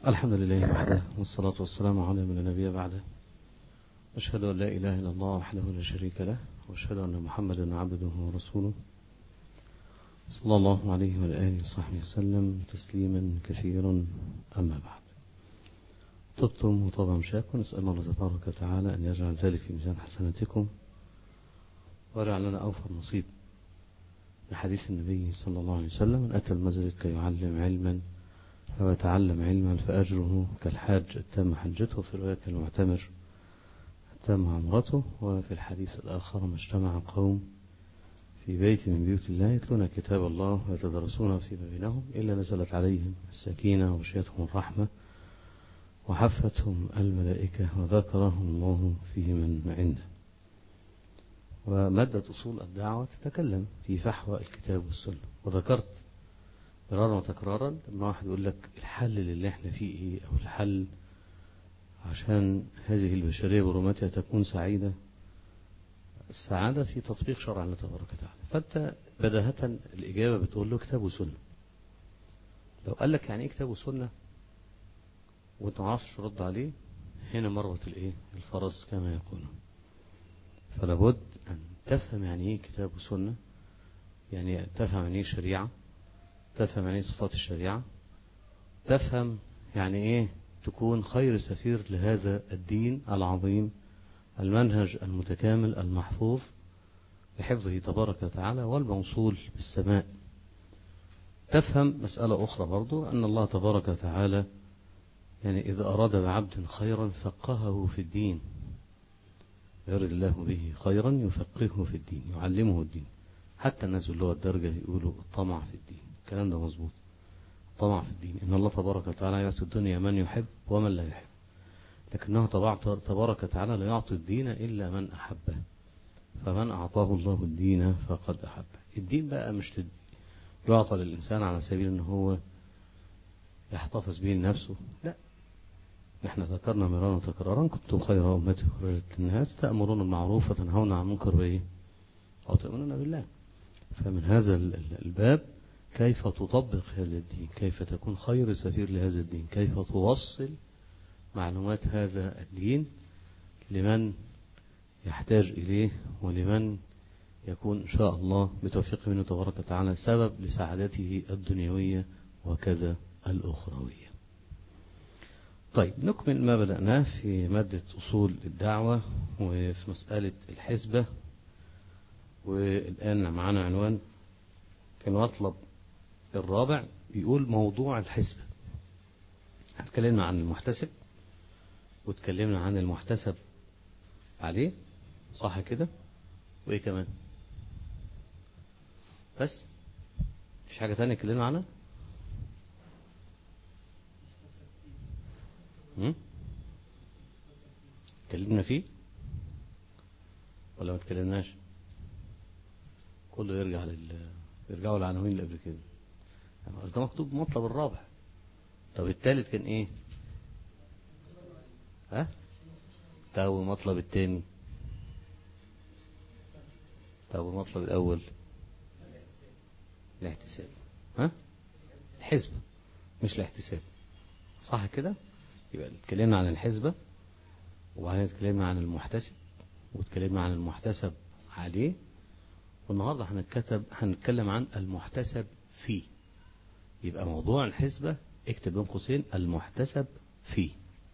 الحمد لله وحده والصلاة والسلام على من نبي بعده أشهد أن لا إله إلا الله وحده لا شريك له وأشهد أن محمدا عبده ورسوله صلى الله عليه وعلى آله وصحبه وسلم تسليما كثيرا أما بعد طبتم وطاب مشاكم نسأل الله تبارك وتعالى أن يجعل ذلك في ميزان حسناتكم ويجعل لنا أوفر نصيب لحديث النبي صلى الله عليه وسلم من أتى المسجد كي يعلم علما أو يتعلم علما فأجره كالحاج التام حجته في رواية المعتمر التام عمرته وفي الحديث الآخر ما اجتمع قوم في بيت من بيوت الله يتلون كتاب الله ويتدرسونه فيما بينهم إلا نزلت عليهم السكينة وغشيتهم الرحمة وحفتهم الملائكة وذكرهم الله في من عنده ومادة أصول الدعوة تتكلم في فحوى الكتاب والسنة وذكرت مرارا وتكرارا لما واحد يقول لك الحل اللي احنا فيه ايه او الحل عشان هذه البشرية برمتها تكون سعيدة السعادة في تطبيق شرع الله تبارك وتعالى فانت بداهة الإجابة بتقول له كتاب وسنة لو قال لك يعني ايه كتاب وسنة وانت ما عرفتش ترد عليه هنا مروة الايه الفرس كما يقولون فلابد أن تفهم يعني ايه كتاب وسنة يعني تفهم يعني ايه شريعة تفهم يعني ايه صفات الشريعة تفهم يعني ايه تكون خير سفير لهذا الدين العظيم المنهج المتكامل المحفوظ بحفظه تبارك وتعالى والموصول بالسماء تفهم مسألة أخرى برضو أن الله تبارك وتعالى يعني إذا أراد بعبد خيرا فقهه في الدين يرد الله به خيرا يفقهه في الدين يعلمه الدين حتى الناس باللغة الدرجة يقولوا الطمع في الدين الكلام ده مظبوط طمع في الدين إن الله تبارك وتعالى يعطي الدنيا من يحب ومن لا يحب لكنه تبارك وتعالى لا يعطي الدين إلا من أحبه فمن أعطاه الله الدين فقد أحبه الدين بقى مش تد... يعطى للإنسان على سبيل أنه هو يحتفظ به لنفسه لا نحن ذكرنا مرارا وتكرارا كنتم خير أمتي خرجت للناس تأمرون المعروف وتنهون عن المنكر وإيه أو تؤمنون بالله فمن هذا الباب كيف تطبق هذا الدين كيف تكون خير سفير لهذا الدين كيف توصل معلومات هذا الدين لمن يحتاج إليه ولمن يكون إن شاء الله بتوفيق منه تبارك وتعالى سبب لسعادته الدنيوية وكذا الأخروية طيب نكمل ما بدأناه في مادة أصول الدعوة وفي مسألة الحسبة والآن معنا عنوان في المطلب الرابع بيقول موضوع الحسبة اتكلمنا عن المحتسب واتكلمنا عن المحتسب عليه صح كده وايه كمان بس مش حاجة تانية اتكلمنا عنها اتكلمنا فيه ولا ما اتكلمناش كله يرجع لل يرجعوا للعناوين اللي قبل كده يعني ده مكتوب مطلب الرابع طب الثالث كان ايه ها طب المطلب الثاني طب المطلب الاول الاحتساب ها الحسبة مش الاحتساب صح كده يبقى اتكلمنا عن الحسبة وبعدين اتكلمنا عن المحتسب واتكلمنا عن المحتسب عليه والنهاردة هنتكتب هنتكلم عن المحتسب فيه يبقى موضوع الحسبة اكتب بين قوسين المحتسب فيه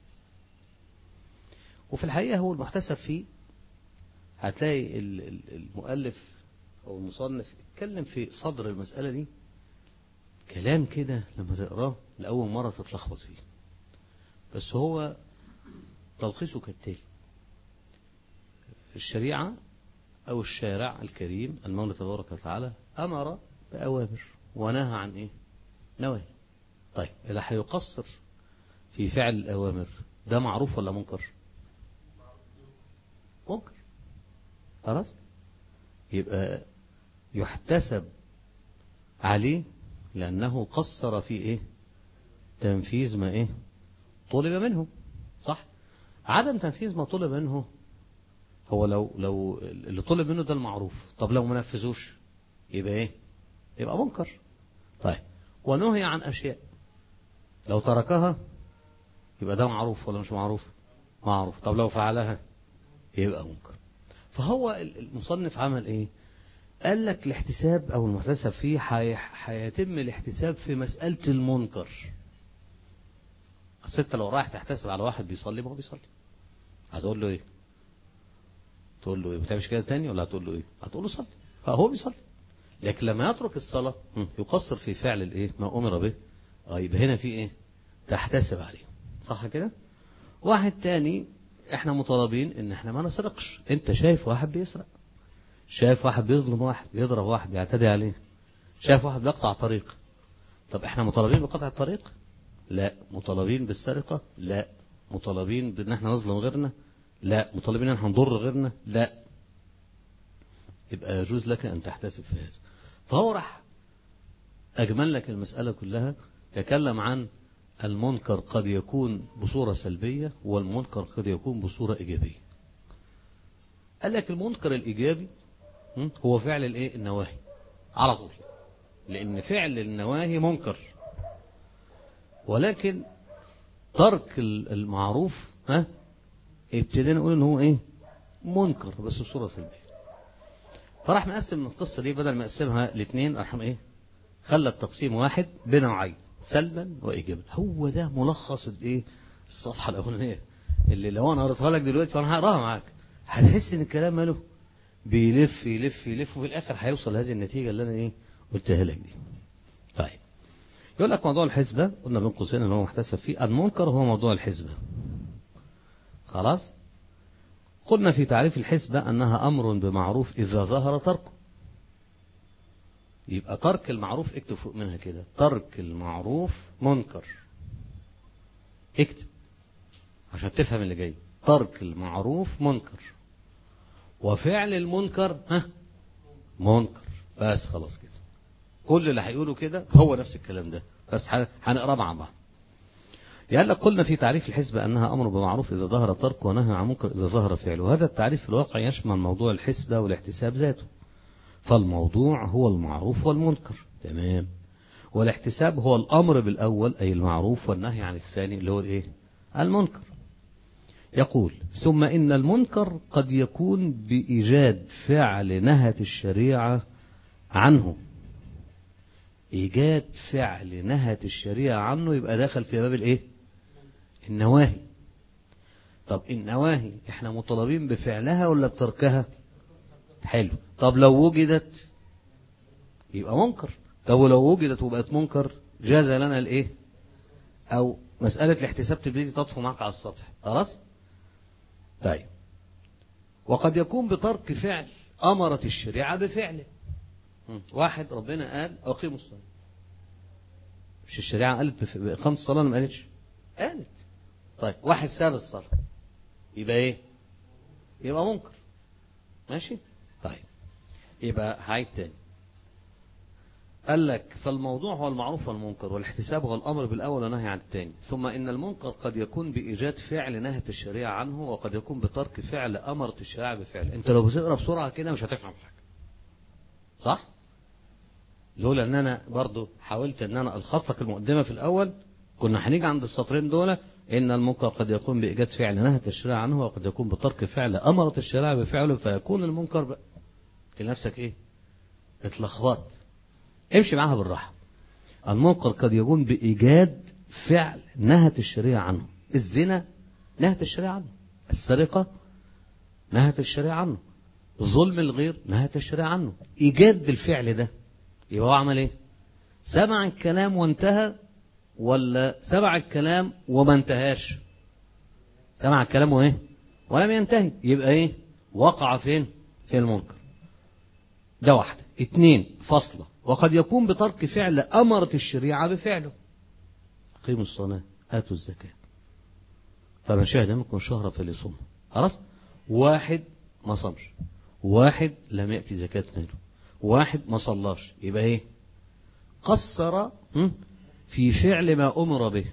وفي الحقيقة هو المحتسب فيه هتلاقي المؤلف أو المصنف اتكلم في صدر المسألة دي كلام كده لما تقراه لأول مرة تتلخبط فيه بس هو تلخيصه كالتالي الشريعة أو الشارع الكريم المولى تبارك وتعالى أمر بأوامر ونهى عن إيه نواهي طيب اللي هيقصر في فعل الأوامر ده معروف ولا منكر منكر خلاص يبقى يحتسب عليه لأنه قصر في إيه تنفيذ ما إيه طلب منه صح عدم تنفيذ ما طلب منه هو لو لو اللي طلب منه ده المعروف طب لو ما نفذوش يبقى ايه يبقى منكر طيب ونهي عن اشياء لو تركها يبقى ده معروف ولا مش معروف معروف طب لو فعلها يبقى منكر فهو المصنف عمل ايه قال لك الاحتساب او المحتسب فيه هيتم الاحتساب في مسألة المنكر اصل انت لو رايح تحتسب على واحد بيصلي ما هو بيصلي هتقول له ايه تقول له ايه بتعملش كده تاني ولا هتقول له ايه هتقول له صلي فهو بيصلي لكن لما يترك الصلاة يقصر في فعل الايه ما امر به اه يبقى هنا في ايه تحتسب عليه صح كده واحد تاني احنا مطالبين ان احنا ما نسرقش انت شايف واحد بيسرق شايف واحد بيظلم واحد بيضرب واحد بيعتدي عليه شايف واحد بيقطع طريق طب احنا مطالبين بقطع الطريق لا مطالبين بالسرقة لا مطالبين بان احنا نظلم غيرنا لا مطالبين ان احنا نضر غيرنا لا يبقى يجوز لك ان تحتسب في هذا فهو راح اجمل لك المسألة كلها تكلم عن المنكر قد يكون بصورة سلبية والمنكر قد يكون بصورة إيجابية قال لك المنكر الإيجابي هو فعل الايه النواهي على طول لأن فعل النواهي منكر ولكن ترك المعروف ها ابتدينا نقول ان هو ايه منكر بس بصورة سلبية فراح مقسم القصة دي بدل ما يقسمها لاثنين راح ايه خلى التقسيم واحد بنوعين سلبا وايجابا هو ده ملخص الايه الصفحه الاولانيه اللي لو انا قريتها لك دلوقتي فانا هقراها معاك هتحس ان الكلام ماله بيلف يلف يلف وفي الاخر هيوصل لهذه النتيجه اللي انا ايه قلتها لك دي طيب يقول لك موضوع الحسبه قلنا بين قوسين ان هو محتسب فيه المنكر هو موضوع الحسبه خلاص قلنا في تعريف الحسبه انها امر بمعروف اذا ظهر تركه يبقى ترك المعروف اكتب فوق منها كده ترك المعروف منكر اكتب عشان تفهم اللي جاي ترك المعروف منكر وفعل المنكر ها منكر بس خلاص كده كل اللي هيقوله كده هو نفس الكلام ده بس هنقرا مع بعض يقول لك قلنا في تعريف الحسبة أنها أمر بمعروف إذا ظهر ترك ونهي عن منكر إذا ظهر فعله وهذا التعريف في الواقع يشمل موضوع الحسبة والاحتساب ذاته فالموضوع هو المعروف والمنكر تمام والاحتساب هو الأمر بالأول أي المعروف والنهي عن الثاني اللي هو الإيه المنكر يقول ثم إن المنكر قد يكون بإيجاد فعل نهت الشريعة عنه إيجاد فعل نهت الشريعة عنه يبقى داخل في باب الإيه النواهي طب النواهي احنا مطالبين بفعلها ولا بتركها حلو طب لو وجدت يبقى منكر طب ولو وجدت وبقت منكر جاز لنا الايه او مسألة الاحتساب تبتدي تطفو معك على السطح خلاص طيب وقد يكون بترك فعل أمرت الشريعة بفعله واحد ربنا قال أقيموا الصلاة مش الشريعة قالت بإقامة الصلاة ما قالتش قالت طيب واحد ساب الصلاة يبقى ايه يبقى منكر ماشي طيب يبقى هعيد تاني قال لك فالموضوع هو المعروف والمنكر والاحتساب هو الأمر بالأول والنهي عن الثاني ثم إن المنكر قد يكون بإيجاد فعل نهت الشريعة عنه وقد يكون بترك فعل أمرت الشريعة بفعل أنت لو بتقرأ بسرعة كده مش هتفهم حاجة صح؟ لولا ان انا برضو حاولت ان انا الخص لك المقدمه في الاول كنا هنيجي عند السطرين دول ان المنكر قد يكون بايجاد فعل نهت الشريعه عنه وقد يكون بترك فعل امرت الشريعه بفعله فيكون المنكر بقى لنفسك ايه اتلخبطت امشي معاها بالراحه المنكر قد يكون بايجاد فعل نهت الشريعه عنه الزنا نهت الشريعه عنه السرقه نهت الشريعه عنه ظلم الغير نهت الشريعه عنه ايجاد الفعل ده يبقى هو عمل ايه سمع الكلام وانتهى ولا سمع الكلام وما انتهاش سمع الكلام وايه ولم ينتهي يبقى ايه وقع فين في المنكر ده واحدة اتنين فصلة وقد يكون بترك فعل أمرت الشريعة بفعله قيموا الصلاة آتوا الزكاة فمن شهد منكم شهر فليصوم خلاص واحد ما صامش واحد لم يأتي زكاة ماله واحد ما صلاش يبقى ايه قصر في فعل ما أمر به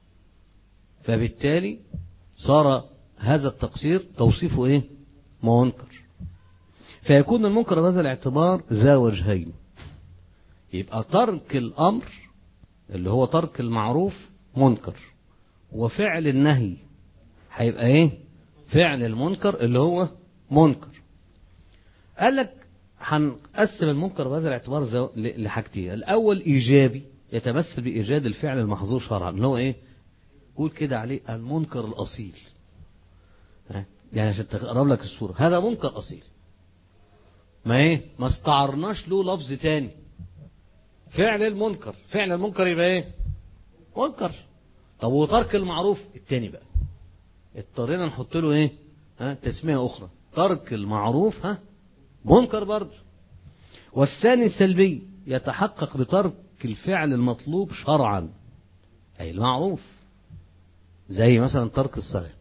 فبالتالي صار هذا التقصير توصيفه ايه منكر فيكون المنكر بهذا الاعتبار ذا وجهين يبقى ترك الأمر اللي هو ترك المعروف منكر وفعل النهي هيبقى ايه فعل المنكر اللي هو منكر قال لك هنقسم المنكر بهذا الاعتبار زو- ل- لحاجتين الاول ايجابي يتمثل بايجاد الفعل المحظور شرعا اللي هو ايه قول كده عليه المنكر الاصيل ها؟ يعني عشان تقرب لك الصوره هذا منكر اصيل ما ايه ما استعرناش له لفظ تاني فعل المنكر فعل المنكر يبقى ايه منكر طب وترك المعروف التاني بقى اضطرينا نحط له ايه ها تسمية اخرى ترك المعروف ها منكر برضه والثاني سلبي يتحقق بترك الفعل المطلوب شرعا اي المعروف زي مثلا ترك الصلاة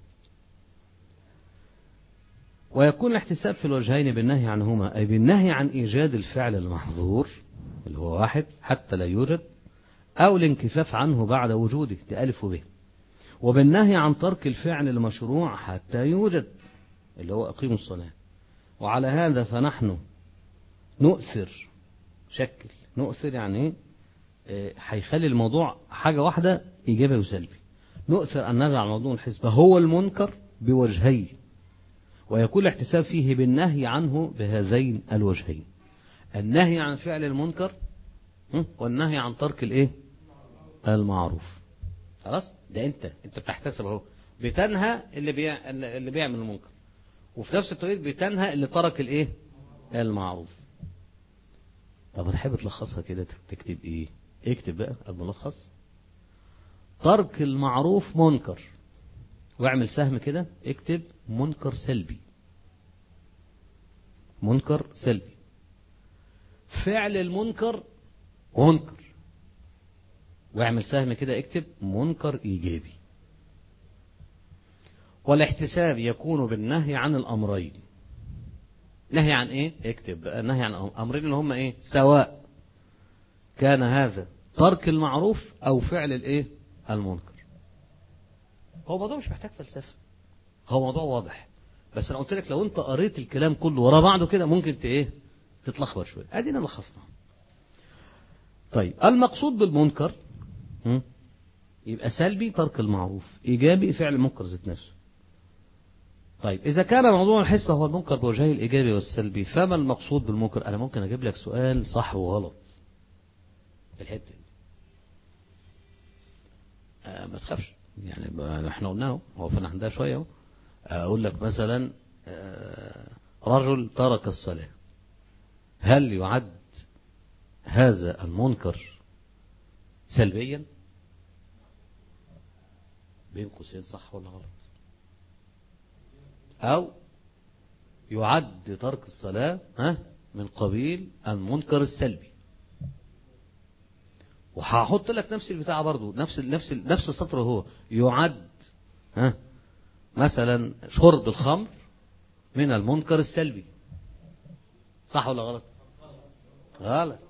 ويكون الاحتساب في الوجهين بالنهي عنهما أي بالنهي عن إيجاد الفعل المحظور اللي هو واحد حتى لا يوجد أو الانكفاف عنه بعد وجوده بألف وب وبالنهي عن ترك الفعل المشروع حتى يوجد اللي هو أقيموا الصلاة وعلى هذا فنحن نؤثر شكل نؤثر يعني ايه آه، هيخلي الموضوع حاجة واحدة إيجابي وسلبي نؤثر أن نجعل موضوع الحسبة هو المنكر بوجهين ويكون الاحتساب فيه بالنهي عنه بهذين الوجهين النهي عن فعل المنكر م? والنهي عن ترك الايه المعروف خلاص ده انت انت بتحتسب اهو بتنهى اللي بيع اللي بيعمل المنكر وفي نفس التوقيت بتنهى اللي ترك الايه المعروف طب تحب تلخصها كده تكتب ايه اكتب بقى الملخص ترك المعروف منكر واعمل سهم كده اكتب منكر سلبي منكر سلبي فعل المنكر منكر واعمل سهم كده اكتب منكر ايجابي والاحتساب يكون بالنهي عن الامرين نهي عن ايه اكتب بقى نهي عن امرين اللي هم ايه سواء كان هذا ترك المعروف او فعل الايه المنكر هو موضوع مش محتاج فلسفه هو موضوع واضح بس انا قلت لك لو انت قريت الكلام كله ورا بعضه كده ممكن ت ايه تتلخبط شويه ادينا لخصنا طيب المقصود بالمنكر م? يبقى سلبي ترك المعروف ايجابي فعل المنكر ذات نفسه طيب اذا كان موضوع الحسبه هو المنكر بوجهي الايجابي والسلبي فما المقصود بالمنكر انا ممكن اجيب لك سؤال صح وغلط في الحته دي آه ما تخافش يعني ما احنا قلناه هو فانا عندها شويه اهو اقول لك مثلا آه، رجل ترك الصلاه هل يعد هذا المنكر سلبيا بين قوسين صح ولا غلط او يعد ترك الصلاه ها من قبيل المنكر السلبي وهحط لك نفس البتاع برضو نفس ال نفس ال نفس السطر هو يعد ها مثلا شرب الخمر من المنكر السلبي صح ولا غلط غلط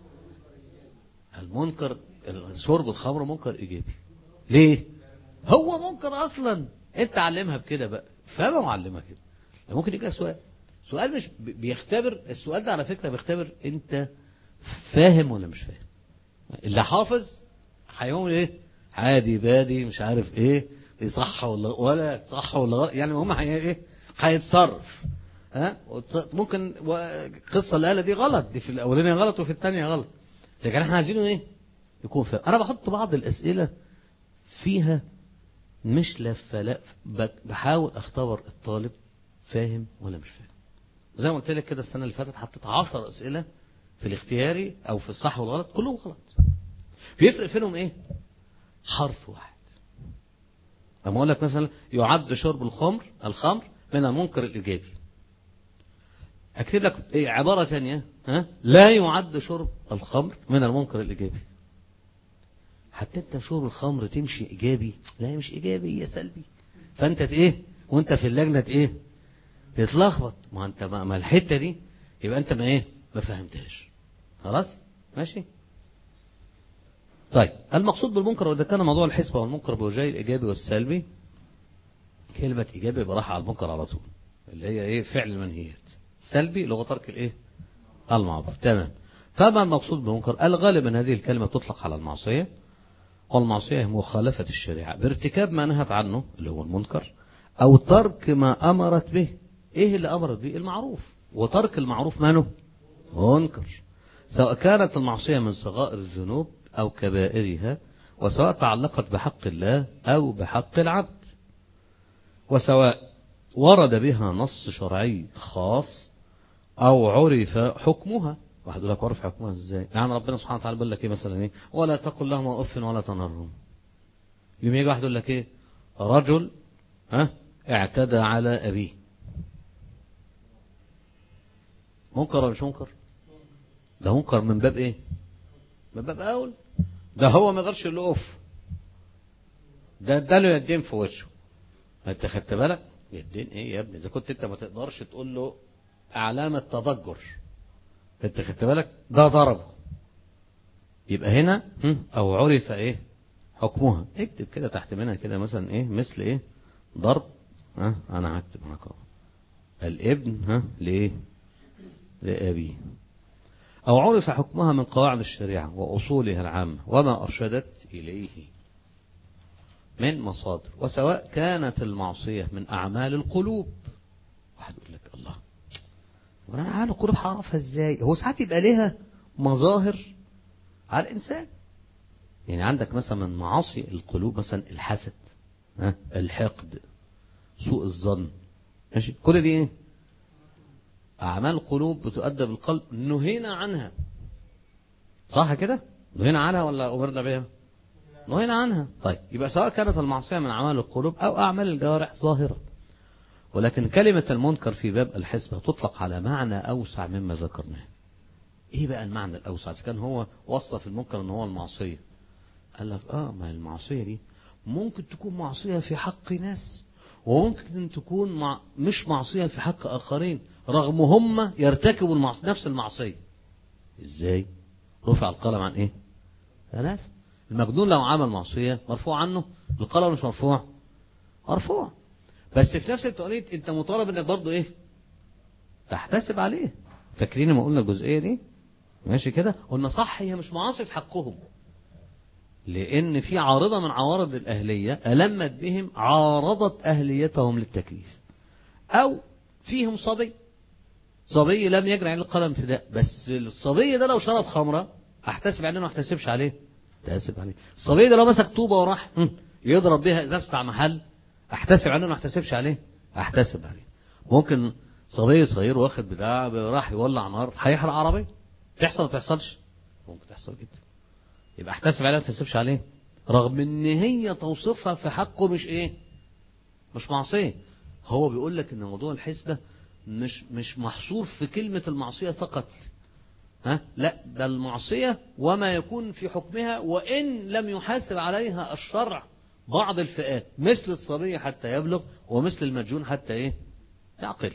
المنكر شرب الخمر منكر ايجابي ليه هو منكر اصلا انت علمها بكده بقى فما معلمها كده ممكن يجي سؤال سؤال مش بيختبر السؤال ده على فكره بيختبر انت فاهم ولا مش فاهم اللي حافظ هيقول ايه عادي بادي مش عارف ايه صح ولا ولا صح ولا غلط يعني هم هي ايه هيتصرف ها ممكن قصه الآلة دي غلط دي في الاولانيه غلط وفي الثانيه غلط لكن احنا عايزينه ايه يكون فاهم انا بحط بعض الاسئله فيها مش لفه لا بحاول اختبر الطالب فاهم ولا مش فاهم زي ما قلت لك كده السنه اللي فاتت حطيت 10 اسئله في الاختياري او في الصح والغلط كلهم غلط بيفرق فينهم ايه حرف واحد لما اقول لك مثلا يعد شرب الخمر الخمر من المنكر الايجابي اكتب لك إيه عباره ثانيه ها لا يعد شرب الخمر من المنكر الايجابي حتى انت شرب الخمر تمشي ايجابي لا مش ايجابي هي سلبي فانت ايه وانت في اللجنه ايه تتلخبط ما انت ما الحته دي يبقى انت ما ايه ما فهمتهاش خلاص ماشي طيب المقصود بالمنكر واذا كان موضوع الحسبه والمنكر بوجهي الايجابي والسلبي كلمه ايجابي يبقى راح على المنكر على طول اللي هي ايه فعل المنهيات سلبي اللي هو ترك الايه المعروف تمام فما المقصود بالمنكر الغالب ان هذه الكلمه تطلق على المعصيه والمعصية هي مخالفة الشريعة بارتكاب ما نهت عنه اللي هو المنكر أو ترك ما أمرت به إيه اللي أمرت به المعروف وترك المعروف منه منكر سواء كانت المعصية من صغائر الذنوب أو كبائرها وسواء تعلقت بحق الله أو بحق العبد وسواء ورد بها نص شرعي خاص أو عرف حكمها واحد يقول لك عرف حكمها ازاي يعني ربنا سبحانه وتعالى بيقول لك ايه مثلا ايه ولا تقل لهما اف ولا تنهرهم يوم يجي واحد يقول لك ايه رجل ها اعتدى على ابيه منكر ولا مش منكر ده منكر من باب ايه من باب اول ده هو ما يقدرش يقول اوف ده اداله يدين في وشه انت خدت بالك يدين ايه يا ابني اذا كنت انت ما تقدرش تقول له علامه تضجر انت خدت بالك ده ضربه يبقى هنا او عرف ايه حكمها اكتب كده تحت منها كده مثلا ايه مثل ايه ضرب ها انا هكتب معاك اهو الابن ها لايه لابيه او عرف حكمها من قواعد الشريعه واصولها العامه وما ارشدت اليه من مصادر وسواء كانت المعصيه من اعمال القلوب واحد يقول لك الله وانا اعمال القلوب هعرفها ازاي هو ساعات يبقى ليها مظاهر على الانسان يعني عندك مثلا من معاصي القلوب مثلا الحسد ها الحقد سوء الظن ماشي كل دي ايه اعمال القلوب بتؤدى بالقلب نهينا عنها صح كده نهينا عنها ولا امرنا بها نهينا عنها طيب يبقى سواء كانت المعصيه من اعمال القلوب او اعمال الجوارح ظاهره ولكن كلمة المنكر في باب الحسبة تطلق على معنى أوسع مما ذكرناه إيه بقى المعنى الأوسع إذا كان هو وصف المنكر أن هو المعصية قال لك آه ما المعصية دي ممكن تكون معصية في حق ناس وممكن تكون مع مش معصية في حق آخرين رغم هم يرتكبوا المعصية نفس المعصية إزاي رفع القلم عن إيه ثلاثة المجنون لو عمل معصية مرفوع عنه القلم مش مرفوع مرفوع بس في نفس التوقيت انت مطالب انك برضه ايه تحتسب عليه فاكرين ما قلنا الجزئيه دي ماشي كده قلنا صح هي مش معاصي في حقهم لان في عارضه من عوارض الاهليه المت بهم عارضت اهليتهم للتكليف او فيهم صبي صبي لم يجري عليه القلم ابتداء بس الصبي ده لو شرب خمره احتسب عليه ما احتسبش عليه احتسب عليه الصبي ده لو مسك طوبه وراح يضرب بيها ازاز بتاع محل احتسب عليه ما احتسبش عليه احتسب عليه ممكن صبي صغير واخد بتاع راح يولع نار هيحرق عربيه تحصل ما تحصلش ممكن تحصل جدا يبقى احتسب عليه ما احتسبش عليه رغم ان هي توصيفها في حقه مش ايه مش معصيه هو بيقول لك ان موضوع الحسبه مش مش محصور في كلمه المعصيه فقط ها لا ده المعصيه وما يكون في حكمها وان لم يحاسب عليها الشرع بعض الفئات مثل الصبي حتى يبلغ ومثل المجنون حتى ايه يعقل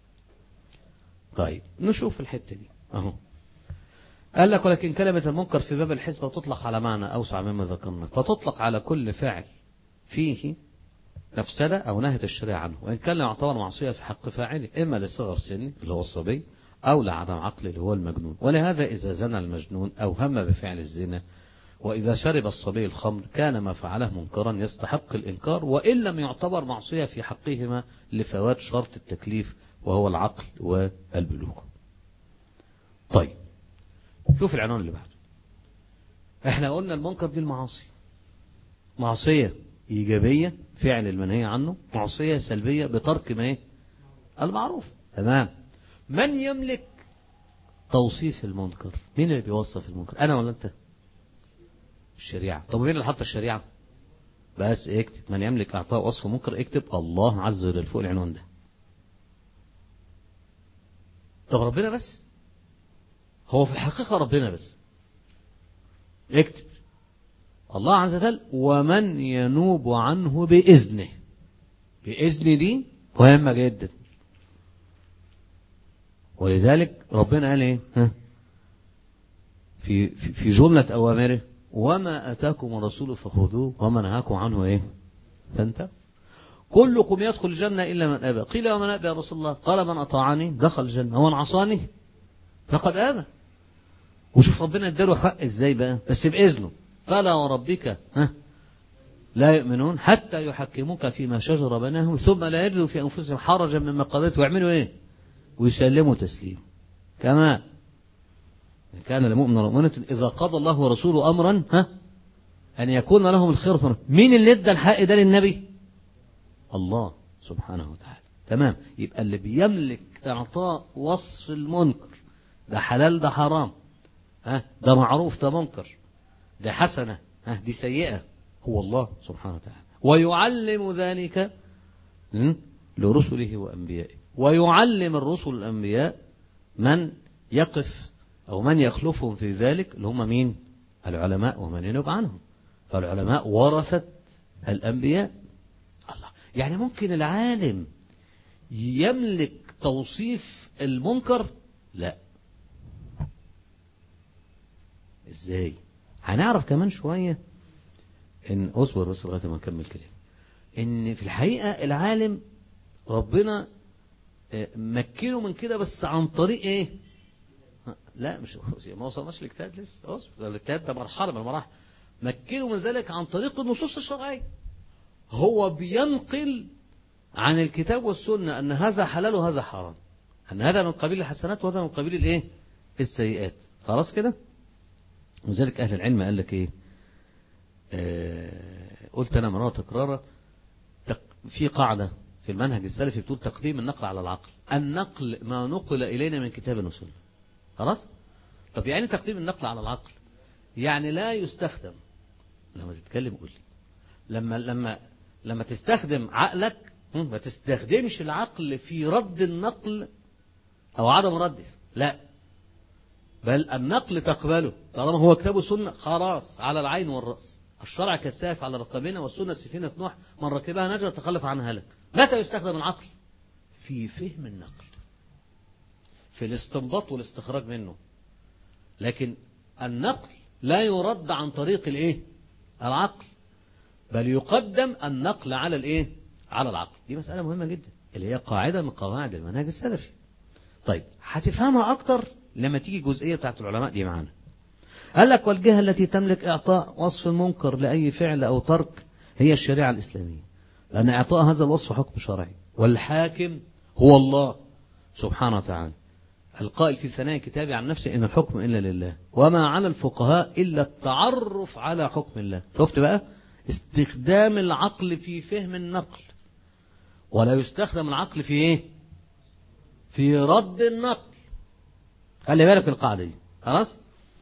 طيب نشوف الحتة دي اهو قال لك ولكن كلمة المنكر في باب الحسبة تطلق على معنى أوسع مما ذكرنا فتطلق على كل فعل فيه مفسدة أو نهت الشريعة عنه وإن كان يعتبر معصية في حق فاعله إما لصغر سن اللي هو الصبي أو لعدم عقل اللي هو المجنون ولهذا إذا زنى المجنون أو هم بفعل الزنا وإذا شرب الصبي الخمر كان ما فعله منكرا يستحق الإنكار وإن لم يعتبر معصية في حقهما لفوات شرط التكليف وهو العقل والبلوغ طيب شوف العنوان اللي بعده احنا قلنا المنكر دي المعاصي معصية إيجابية فعل المنهي عنه معصية سلبية بترك ما ايه المعروف تمام من يملك توصيف المنكر مين اللي بيوصف المنكر أنا ولا أنت الشريعة طب مين اللي حط الشريعة بس اكتب من يملك اعطاء وصف منكر اكتب الله عز وجل فوق العنوان ده طب ربنا بس هو في الحقيقة ربنا بس اكتب الله عز وجل ومن ينوب عنه بإذنه بإذن دي مهمة جدا ولذلك ربنا قال ايه ها؟ في في جملة أوامره وما أتاكم الرسول فخذوه وما نهاكم عنه إيه فانت كلكم يدخل الجنة إلا من أبى قيل ومن أبى يا رسول الله قال من أطاعني دخل الجنة ومن عصاني فقد آبى وشوف ربنا اداله حق ازاي بقى بس بإذنه فلا وربك ها لا يؤمنون حتى يحكموك فيما شجر بينهم ثم لا يجدوا في أنفسهم حرجا مما قضيت ويعملوا إيه ويسلموا تسليما كما كان لمؤمن ومؤمنة إذا قضى الله ورسوله أمرا ها أن يكون لهم الخير مين اللي ادى الحق ده للنبي الله سبحانه وتعالى تمام يبقى اللي بيملك إعطاء وصف المنكر ده حلال ده حرام ها ده معروف ده منكر ده حسنة ها دي سيئة هو الله سبحانه وتعالى ويعلم ذلك لرسله وأنبيائه ويعلم الرسل الأنبياء من يقف أو من يخلفهم في ذلك اللي هم مين العلماء ومن ينوب عنهم فالعلماء ورثت الأنبياء الله يعني ممكن العالم يملك توصيف المنكر لا ازاي هنعرف كمان شوية ان اصبر بس لغاية ما نكمل كلام ان في الحقيقة العالم ربنا مكنه من كده بس عن طريق ايه لا مش ما وصلناش لاجتهاد لسه اصبر الاجتهاد ده مرحلة من المراحل مكنه من ذلك عن طريق النصوص الشرعية هو بينقل عن الكتاب والسنة أن هذا حلال وهذا حرام أن هذا من قبيل الحسنات وهذا من قبيل الإيه السيئات خلاص كده وذلك أهل العلم قال لك إيه آه قلت أنا مرة تكرارا في قاعدة في المنهج السلفي بتقول تقديم النقل على العقل النقل ما نقل إلينا من كتاب وسنة خلاص طب يعني تقديم النقل على العقل يعني لا يستخدم لما تتكلم قول لي لما لما لما تستخدم عقلك ما تستخدمش العقل في رد النقل او عدم رده لا بل النقل تقبله طالما هو كتاب السنة خلاص على العين والرأس الشرع كالسيف على رقبنا والسنة سفينة نوح من ركبها نجا تخلف عنها هلك متى يستخدم العقل في فهم النقل في الاستنباط والاستخراج منه لكن النقل لا يرد عن طريق الايه العقل بل يقدم النقل على الايه على العقل دي مسألة مهمة جدا اللي هي قاعدة من قواعد المنهج السلفي طيب هتفهمها أكتر لما تيجي الجزئية بتاعت العلماء دي معانا قال لك والجهة التي تملك إعطاء وصف المنكر لأي فعل أو ترك هي الشريعة الإسلامية لأن إعطاء هذا الوصف حكم شرعي والحاكم هو الله سبحانه وتعالى القائل في ثناء كتابي عن نفسه إن الحكم إلا لله وما على الفقهاء إلا التعرف على حكم الله شفت بقى استخدام العقل في فهم النقل ولا يستخدم العقل في ايه في رد النقل خلي بالك القاعدة دي خلاص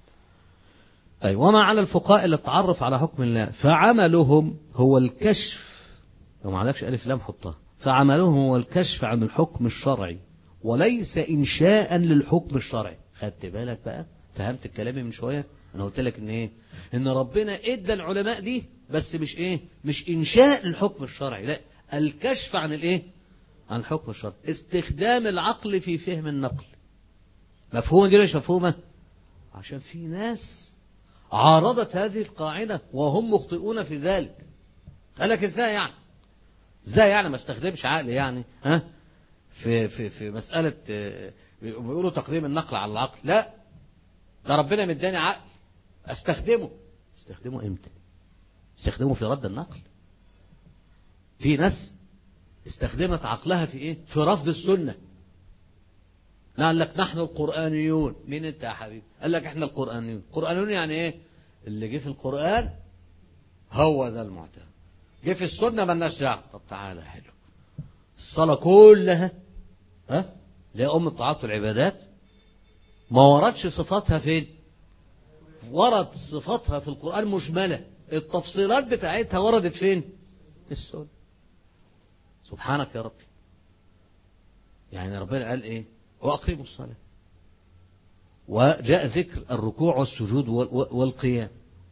أي وما على الفقهاء إلا التعرف على حكم الله فعملهم هو الكشف لو ما عندكش ألف لام حطها فعملهم هو الكشف عن الحكم الشرعي وليس إنشاء للحكم الشرعي خدت بالك بقى فهمت الكلام من شوية أنا قلت لك إن إيه إن ربنا إدى العلماء دي بس مش إيه مش إنشاء للحكم الشرعي لا الكشف عن الإيه عن الحكم الشرعي استخدام العقل في فهم النقل مفهومة دي مش مفهومة عشان في ناس عارضت هذه القاعدة وهم مخطئون في ذلك قال لك ازاي يعني ازاي يعني ما استخدمش عقلي يعني ها في في في مسألة بيقولوا تقديم النقل على العقل لا ده ربنا مداني عقل استخدمه استخدمه امتى استخدمه في رد النقل في ناس استخدمت عقلها في ايه في رفض السنة قال لك نحن القرآنيون مين انت يا حبيبي قال لك احنا القرآنيون القرآنيون يعني ايه اللي جه في القرآن هو ده المعتمد جه في السنة مالناش دعوه طب تعالى حلو الصلاة كلها ها اللي هي أم الطاعات والعبادات ما وردش صفاتها فين ورد صفاتها في القرآن مجملة التفصيلات بتاعتها وردت فين السنة سبحانك يا ربي يعني ربنا قال ايه واقيموا الصلاة وجاء ذكر الركوع والسجود والقيام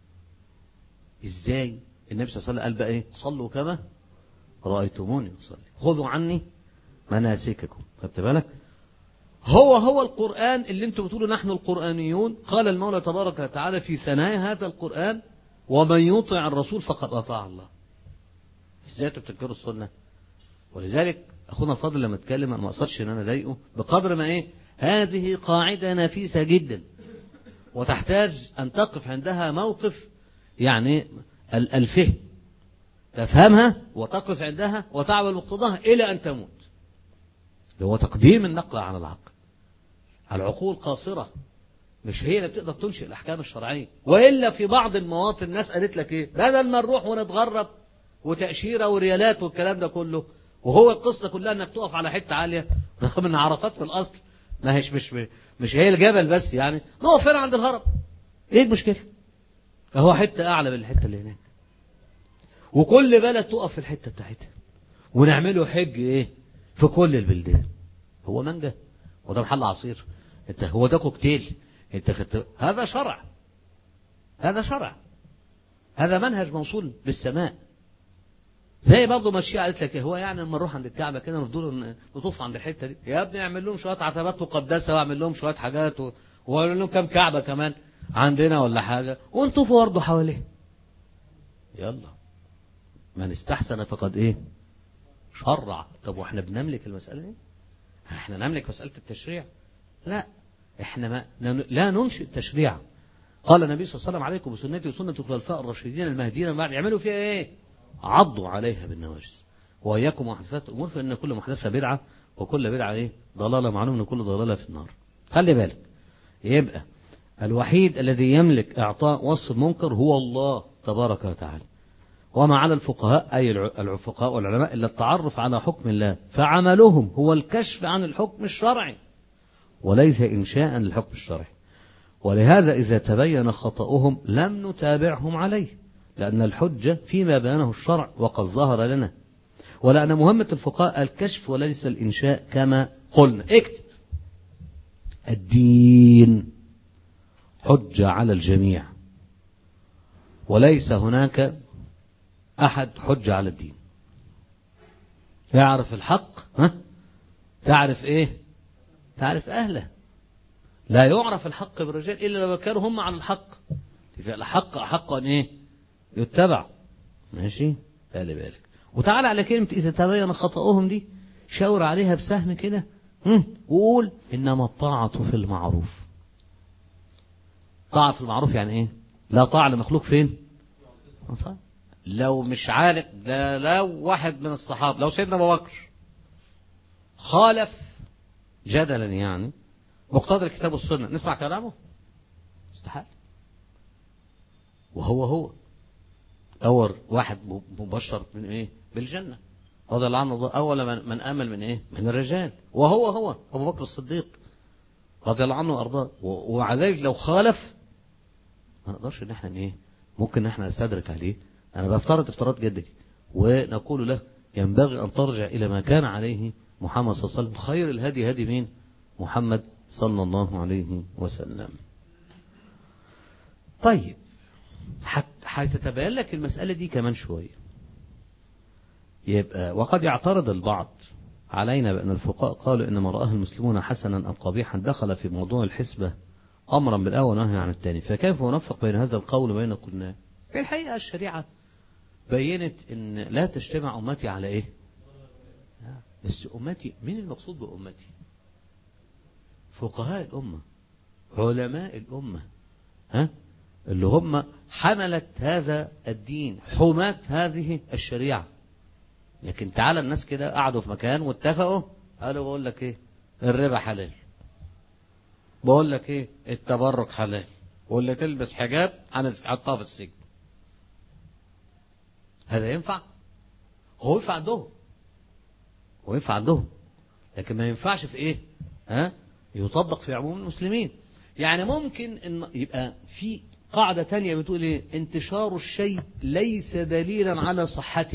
ازاي النبي صلى الله عليه وسلم قال بقى ايه صلوا كما رأيتموني أصلي خذوا عني مناسككم خدت بالك هو هو القرآن اللي انتم بتقولوا نحن القرآنيون قال المولى تبارك وتعالى في ثنايا هذا القرآن ومن يطع الرسول فقد أطاع الله ازاي تبتكروا السنة ولذلك أخونا فاضل لما اتكلم أنا ما أقصدش إن أنا أضايقه بقدر ما إيه هذه قاعدة نفيسة جدا وتحتاج أن تقف عندها موقف يعني الفهم تفهمها وتقف عندها وتعمل مقتضاها إلى أن تموت هو تقديم النقل عن العقل العقول قاصرة مش هي اللي بتقدر تنشئ الأحكام الشرعية وإلا في بعض المواطن الناس قالت لك إيه بدل ما نروح ونتغرب وتأشيرة وريالات والكلام ده كله وهو القصة كلها إنك تقف على حتة عالية رغم إن عرفات في الأصل ما هيش مش مش هي الجبل بس يعني نقف هنا عند الهرم إيه المشكلة؟ هو حتة أعلى من الحتة اللي هناك وكل بلد تقف في الحتة بتاعتها ونعمله حج إيه؟ في كل البلدان هو مانجا وده محل عصير انت هو ده كوكتيل انت خدت هذا شرع هذا شرع هذا منهج موصول بالسماء زي برضه ما الشيعة قالت لك هو يعني لما نروح عند الكعبة كده نفضل نطوف عند الحتة دي يا ابني اعمل لهم شوية عتبات مقدسة واعمل لهم شوية حاجات و... واعمل لهم كام كعبة كمان عندنا ولا حاجة ونطوفوا برضه حواليه يلا من استحسن فقد ايه شرع طب واحنا بنملك المسألة دي احنا نملك مسألة التشريع لا احنا ما لا ننشئ التشريع قال النبي صلى الله عليه وسلم عليكم بسنتي وسنة الخلفاء الراشدين المهديين بعد يعملوا فيها ايه عضوا عليها بالنواجس وإياكم محدثات الأمور فإن كل محدثة بدعة وكل بدعة ايه ضلالة معلوم أن كل ضلالة في النار خلي بالك يبقى الوحيد الذي يملك إعطاء وصف المنكر هو الله تبارك وتعالى وما على الفقهاء أي الفقهاء والعلماء إلا التعرف على حكم الله فعملهم هو الكشف عن الحكم الشرعي وليس إنشاء للحكم الشرعي ولهذا إذا تبين خطأهم لم نتابعهم عليه لأن الحجة فيما بينه الشرع وقد ظهر لنا ولأن مهمة الفقهاء الكشف وليس الإنشاء كما قلنا اكتب الدين حجة على الجميع وليس هناك أحد حجة على الدين يعرف الحق ها؟ تعرف إيه تعرف أهله لا يعرف الحق بالرجال إلا لو كانوا هم على الحق الحق أحق أن إيه يتبع ماشي بالي بالك وتعالى على كلمة إذا تبين خطأهم دي شاور عليها بسهم كده وقول إنما الطاعة في المعروف طاعة في المعروف يعني إيه لا طاعة لمخلوق فين لو مش عارف ده لو واحد من الصحابة لو سيدنا أبو بكر خالف جدلا يعني مقتضى الكتاب والسنة نسمع كلامه استحال وهو هو أول واحد مبشر من إيه بالجنة رضي الله عنه أول من, من آمن من إيه من الرجال وهو هو أبو بكر الصديق رضي الله عنه وأرضاه ومع ذلك لو خالف ما نقدرش إن إحنا إيه ممكن إن إحنا نستدرك عليه أنا بفترض افتراض جدي ونقول له ينبغي أن ترجع إلى ما كان عليه محمد صلى الله عليه وسلم خير الهدي هدي مين محمد صلى الله عليه وسلم طيب هتتبين لك المسألة دي كمان شوية يبقى وقد يعترض البعض علينا بأن الفقهاء قالوا إن ما رآه المسلمون حسنا أو قبيحا دخل في موضوع الحسبة أمرا بالأول ونهي عن الثاني فكيف نوفق بين هذا القول وبين قلناه في الحقيقة الشريعة بينت ان لا تجتمع امتي على ايه بس امتي مين المقصود بامتي فقهاء الامة علماء الامة ها اللي هم حملت هذا الدين حماة هذه الشريعة لكن تعالى الناس كده قعدوا في مكان واتفقوا قالوا بقول لك ايه الربا حلال بقول لك ايه التبرك حلال واللي تلبس حجاب هنحطها في السجن هذا ينفع هو ينفع عندهم هو ينفع عندهم لكن ما ينفعش في ايه ها يطبق في عموم المسلمين يعني ممكن ان يبقى في قاعدة تانية بتقول ايه انتشار الشيء ليس دليلا على صحته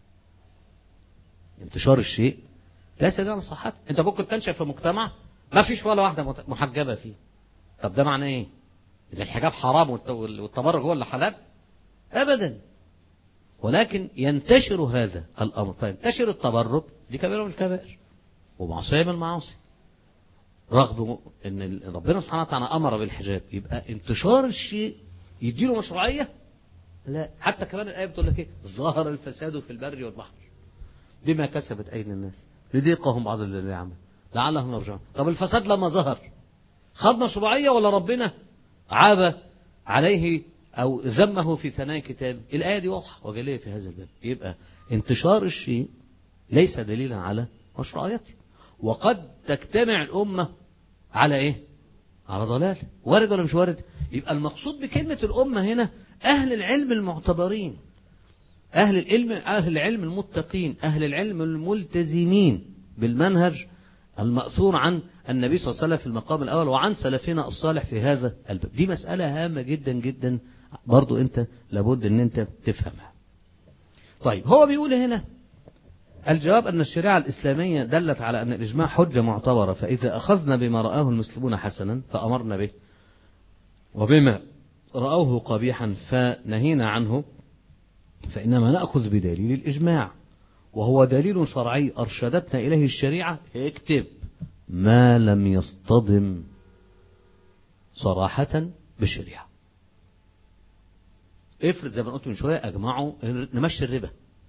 انتشار الشيء ليس دليلا على صحته انت ممكن تنشأ في مجتمع ما فيش ولا واحدة محجبة فيه طب ده معناه ايه ان الحجاب حرام والتبرج هو اللي حلال ابدا ولكن ينتشر هذا الأمر فينتشر التبرج دي كبيرة من الكبائر ومعصية من المعاصي رغم ان ربنا سبحانه وتعالى امر بالحجاب يبقى انتشار الشيء يديله مشروعيه لا حتى كمان الايه بتقول لك ايه ظهر الفساد في البر والبحر بما كسبت ايدي الناس لذيقهم بعض الذي عمل لعلهم يرجعون طب الفساد لما ظهر خد مشروعيه ولا ربنا عاب عليه أو ذمه في ثناء كتاب الآية دي واضحة وجلية في هذا الباب يبقى انتشار الشيء ليس دليلا على مشروعيته وقد تجتمع الأمة على إيه على ضلال وارد ولا مش وارد يبقى المقصود بكلمة الأمة هنا أهل العلم المعتبرين أهل العلم أهل العلم المتقين أهل العلم الملتزمين بالمنهج المأثور عن النبي صلى الله عليه وسلم في المقام الأول وعن سلفنا الصالح في هذا الباب دي مسألة هامة جدا جدا برضو أنت لابد أن أنت تفهمها طيب هو بيقول هنا الجواب أن الشريعة الإسلامية دلت على أن الإجماع حجة معتبرة فإذا أخذنا بما رآه المسلمون حسنا فأمرنا به وبما رأوه قبيحا فنهينا عنه فإنما نأخذ بدليل الإجماع وهو دليل شرعي أرشدتنا إليه الشريعة اكتب ما لم يصطدم صراحة بالشريعة افرض زي ما قلت من شوية أجمعوا نمشي الربا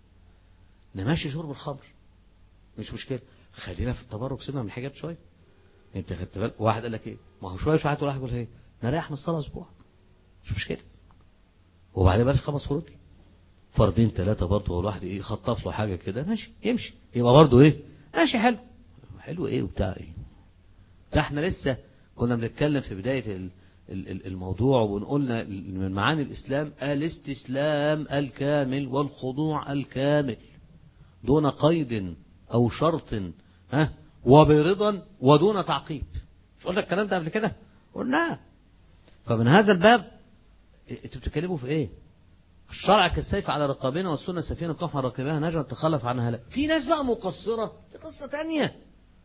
نمشي شرب الخمر مش مشكلة خلينا في التبرك سيبنا من الحاجات شوية انت خدت بالك واحد قال لك ايه ما هو شوية شوية واحد يقول ايه نريح من الصلاة اسبوع مش مشكلة وبعدين بلاش خمس فروض فردين ثلاثة برضه هو الواحد ايه خطف له حاجة كده ماشي يمشي يبقى برضه ايه ماشي حلو حلو ايه وبتاع ايه ده احنا لسه كنا بنتكلم في بداية الموضوع وقلنا من معاني الإسلام الاستسلام الكامل والخضوع الكامل دون قيد أو شرط ها وبرضا ودون تعقيب مش قلنا الكلام ده قبل كده قلنا فمن هذا الباب انتوا بتتكلموا في ايه الشرع كالسيف على رقابنا والسنة سفينة تحمى راكبها نجوى تخلف عنها لا في ناس بقى مقصرة دي قصة تانية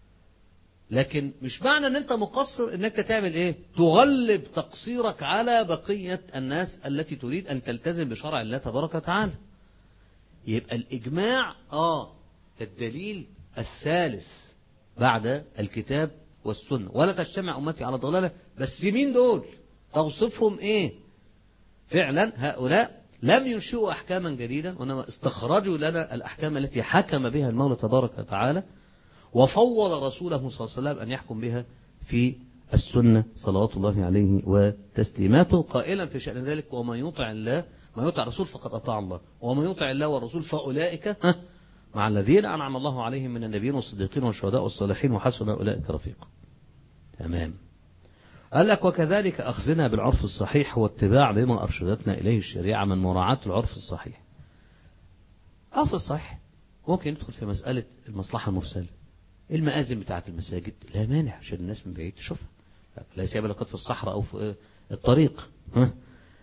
لكن مش معنى ان انت مقصر انك تعمل ايه تغلب تقصيرك على بقية الناس التي تريد ان تلتزم بشرع الله تبارك وتعالى يبقى الاجماع اه الدليل الثالث بعد الكتاب والسنة ولا تجتمع امتي على ضلالة بس مين دول توصفهم ايه فعلا هؤلاء لم ينشئوا أحكاما جديدا وإنما استخرجوا لنا الأحكام التي حكم بها المولى تبارك وتعالى وفوض رسوله صلى الله عليه وسلم أن يحكم بها في السنة صلوات الله عليه وتسليماته قائلا في شأن ذلك ومن يطع الله ما يطع الرسول فقد أطاع الله ومن يطع الله والرسول فأولئك مع الذين أنعم الله عليهم من النبيين والصديقين والشهداء والصالحين وحسن أولئك رفيقا تمام قال لك وكذلك أخذنا بالعرف الصحيح هو اتباع بما أرشدتنا إليه الشريعة من مراعاة العرف الصحيح العرف الصحيح ممكن ندخل في مسألة المصلحة المفسدة المآذن بتاعة المساجد لا مانع عشان الناس من بعيد تشوفها لا سيما لو كانت في الصحراء أو في الطريق ها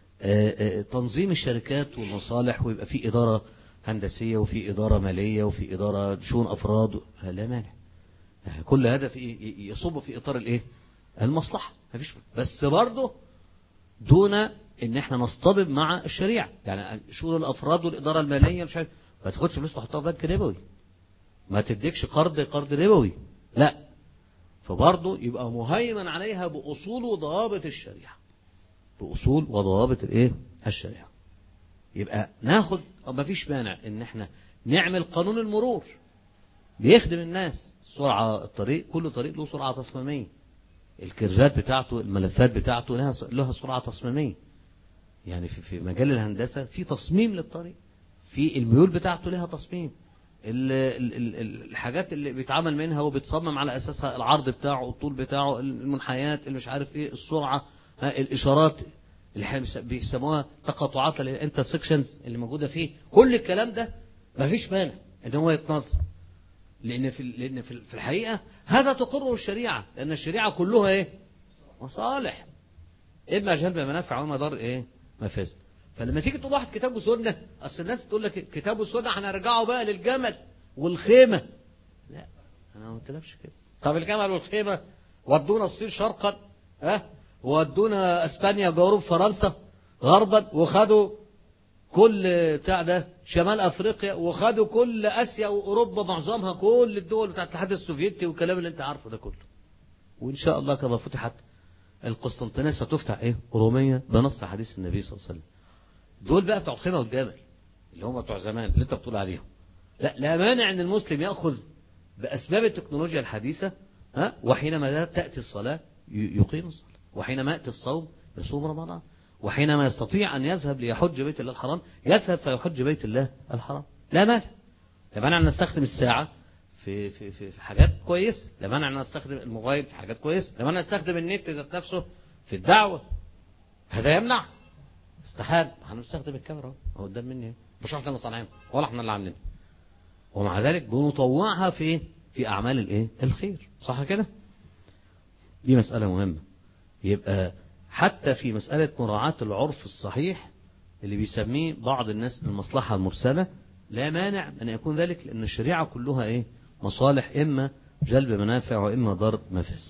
تنظيم الشركات والمصالح ويبقى في إدارة هندسية وفي إدارة مالية وفي إدارة شؤون أفراد لا مانع كل هدف يصب في إطار الإيه المصلحة مفيش بس برضه دون ان احنا نصطدم مع الشريعة يعني شؤون الافراد والادارة المالية مش عارف ما تاخدش فلوس تحطها في بنك ربوي ما تديكش قرض قرض ربوي لا فبرضه يبقى مهيمن عليها باصول وضوابط الشريعة باصول وضوابط الايه الشريعة يبقى ناخد ما فيش مانع ان احنا نعمل قانون المرور بيخدم الناس سرعة الطريق كل طريق له سرعة تصميمية الكيرجات بتاعته الملفات بتاعته لها لها سرعة تصميمية يعني في في مجال الهندسة في تصميم للطريق في الميول بتاعته لها تصميم ال ال ال الحاجات اللي بيتعامل منها وبيتصمم على أساسها العرض بتاعه الطول بتاعه المنحيات اللي مش عارف ايه السرعة الإشارات اللي بيسموها تقاطعات الانترسكشنز اللي موجودة فيه كل الكلام ده مفيش مانع ان هو يتنظم لأن في لأن في الحقيقة هذا تقره الشريعة لأن الشريعة كلها إيه؟ مصالح إما جلب منافع وما ضر إيه؟ مفاسد فلما تيجي تقول واحد كتاب وسنة أصل الناس بتقول لك كتاب وسنة هنرجعه بقى للجمل والخيمة لا أنا ما قلتلكش كده طب الجمل والخيمة ودونا الصين شرقا ها ودونا اسبانيا جنوب فرنسا غربا وخدوا كل بتاع ده شمال افريقيا وخدوا كل اسيا واوروبا معظمها كل الدول بتاعت الاتحاد السوفيتي والكلام اللي انت عارفه ده كله وان شاء الله كما فتحت القسطنطينيه ستفتح ايه روميه بنص حديث النبي صلى الله عليه وسلم دول بقى بتوع الخيمه والجبل اللي هم بتوع زمان اللي انت بتقول عليهم لا لا مانع ان المسلم ياخذ باسباب التكنولوجيا الحديثه ها وحينما تاتي الصلاه يقيم الصلاه وحينما ياتي الصوم يصوم رمضان وحينما يستطيع أن يذهب ليحج بيت الله الحرام يذهب فيحج بيت الله الحرام لا مانع لا مانع أن نستخدم الساعة في في في, في حاجات كويس لا مانع أن نستخدم الموبايل في حاجات كويس لا مانع نستخدم النت ذات نفسه في الدعوة هذا يمنع استحال هنستخدم الكاميرا اهو قدام مني مش احنا اللي صانعينها ولا احنا اللي عاملينها ومع ذلك بنطوعها في في اعمال الايه الخير صح كده دي مسألة مهمة يبقى حتى في مسألة مراعاة العرف الصحيح اللي بيسميه بعض الناس المصلحة المرسلة لا مانع أن يكون ذلك لأن الشريعة كلها إيه مصالح إما جلب منافع وإما ضرب مفاسد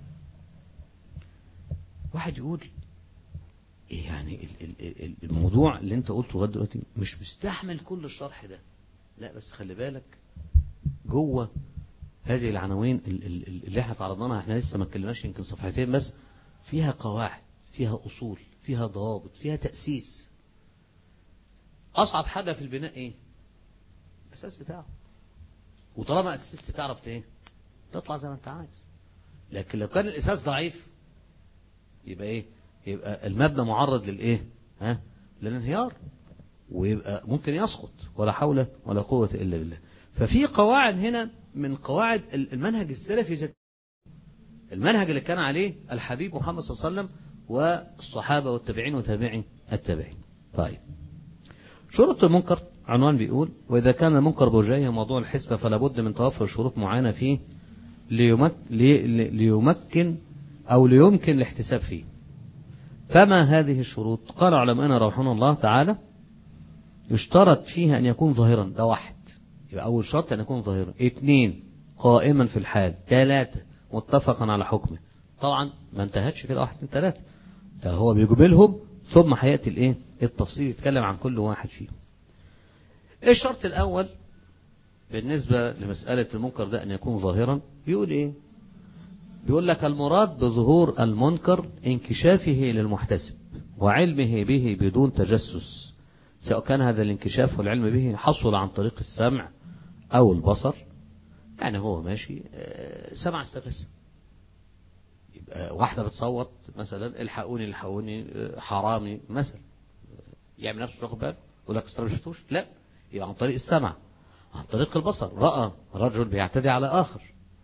واحد يقول إيه يعني الموضوع اللي انت قلته لغايه دلوقتي مش مستحمل كل الشرح ده لا بس خلي بالك جوه هذه العناوين اللي احنا تعرضنا لها احنا لسه ما اتكلمناش يمكن صفحتين بس فيها قواعد فيها اصول فيها ضوابط فيها تاسيس اصعب حاجه في البناء ايه الاساس بتاعه وطالما اسست تعرف ايه تطلع زي ما انت عايز لكن لو كان الاساس ضعيف يبقى ايه يبقى المبنى معرض للايه ها للانهيار ويبقى ممكن يسقط ولا حول ولا قوة إلا بالله ففي قواعد هنا من قواعد المنهج السلفي ذات المنهج اللي كان عليه الحبيب محمد صلى الله عليه وسلم والصحابة والتابعين وتابعين التابعين طيب شروط المنكر عنوان بيقول وإذا كان المنكر بوجهه موضوع الحسبة فلا بد من توفر شروط معينة فيه ليمك ليمكن أو ليمكن الاحتساب فيه فما هذه الشروط قال علماءنا رحمه الله تعالى يشترط فيها أن يكون ظاهرا ده واحد يبقى أول شرط أن يكون ظاهرا اثنين قائما في الحال ثلاثة متفقا على حكمه طبعا ما انتهتش كده واحد اثنين ثلاثة ده هو بيقبلهم ثم هيأتي الايه التفصيل يتكلم عن كل واحد فيهم الشرط الأول بالنسبة لمسألة المنكر ده أن يكون ظاهرا بيقول إيه بيقول لك المراد بظهور المنكر انكشافه للمحتسب وعلمه به بدون تجسس سواء كان هذا الانكشاف والعلم به حصل عن طريق السمع أو البصر يعني هو ماشي سمع استغاثة يبقى واحدة بتصوت مثلا الحقوني الحقوني حرامي مثلا يعمل نفسه واخد باله يقول لك ما شفتوش لا يبقى عن طريق السمع عن طريق البصر رأى رجل بيعتدي على آخر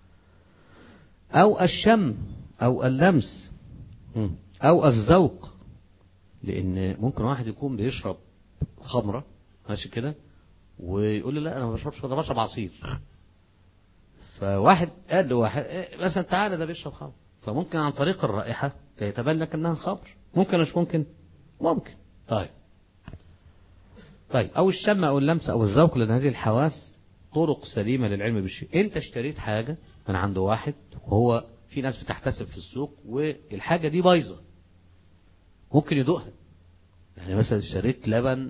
أو الشم أو اللمس أو الذوق لأن ممكن واحد يكون بيشرب خمرة ماشي كده ويقول لي لا أنا ما بشربش أنا بشرب عصير فواحد قال له واحد إيه مثلا تعالى ده بيشرب خمر فممكن عن طريق الرائحة يتبين لك أنها خمر ممكن مش ممكن ممكن طيب طيب أو الشم أو اللمس أو الذوق لأن هذه الحواس طرق سليمة للعلم بالشيء أنت اشتريت حاجة من عند واحد وهو في ناس بتحتسب في السوق والحاجة دي بايظة ممكن يدوقها يعني مثلا اشتريت لبن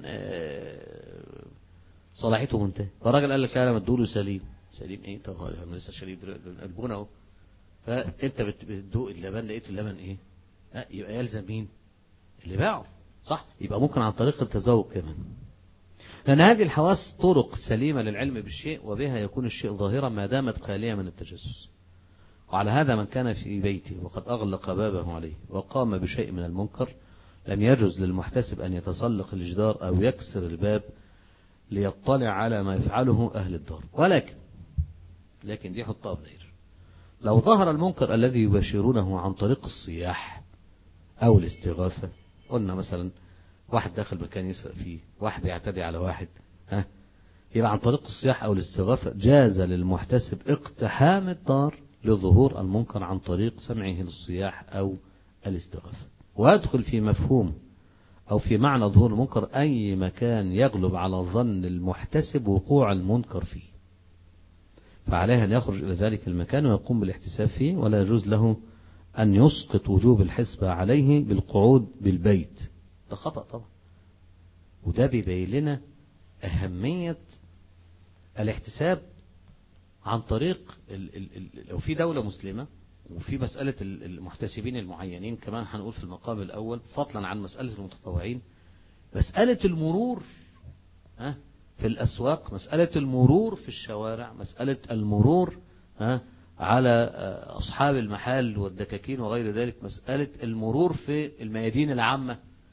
صلاحيته منتهى فالراجل قال لك لا ما تدوله سليم سليم ايه طب انا لسه شاريه البونه اهو فانت بتدوق اللبن لقيت اللبن ايه اه يبقى يلزم مين اللي باعه صح يبقى ممكن عن طريق التذوق كمان لأن هذه الحواس طرق سليمة للعلم بالشيء وبها يكون الشيء ظاهرا ما دامت خالية من التجسس وعلى هذا من كان في بيته وقد أغلق بابه عليه وقام بشيء من المنكر لم يجوز للمحتسب أن يتسلق الجدار أو يكسر الباب ليطلع على ما يفعله أهل الدار ولكن لكن دي حطها في داير لو ظهر المنكر الذي يباشرونه عن طريق الصياح أو الاستغاثة قلنا مثلا واحد داخل مكان يسرق فيه واحد بيعتدي على واحد ها يبقى عن طريق الصياح أو الاستغاثة جاز للمحتسب اقتحام الدار لظهور المنكر عن طريق سمعه للصياح أو الاستغاثة ويدخل في مفهوم أو في معنى ظهور المنكر أي مكان يغلب على ظن المحتسب وقوع المنكر فيه فعليه أن يخرج إلى ذلك المكان ويقوم بالاحتساب فيه ولا يجوز له أن يسقط وجوب الحسبة عليه بالقعود بالبيت ده خطأ طبعا وده بيبين لنا أهمية الاحتساب عن طريق ال ال ال لو في دولة مسلمة وفي مسألة المحتسبين المعينين كمان هنقول في المقام الأول فضلا عن مسألة المتطوعين مسألة المرور ها في الأسواق مسألة المرور في الشوارع مسألة المرور ها على أصحاب المحال والدكاكين وغير ذلك مسألة المرور في الميادين العامة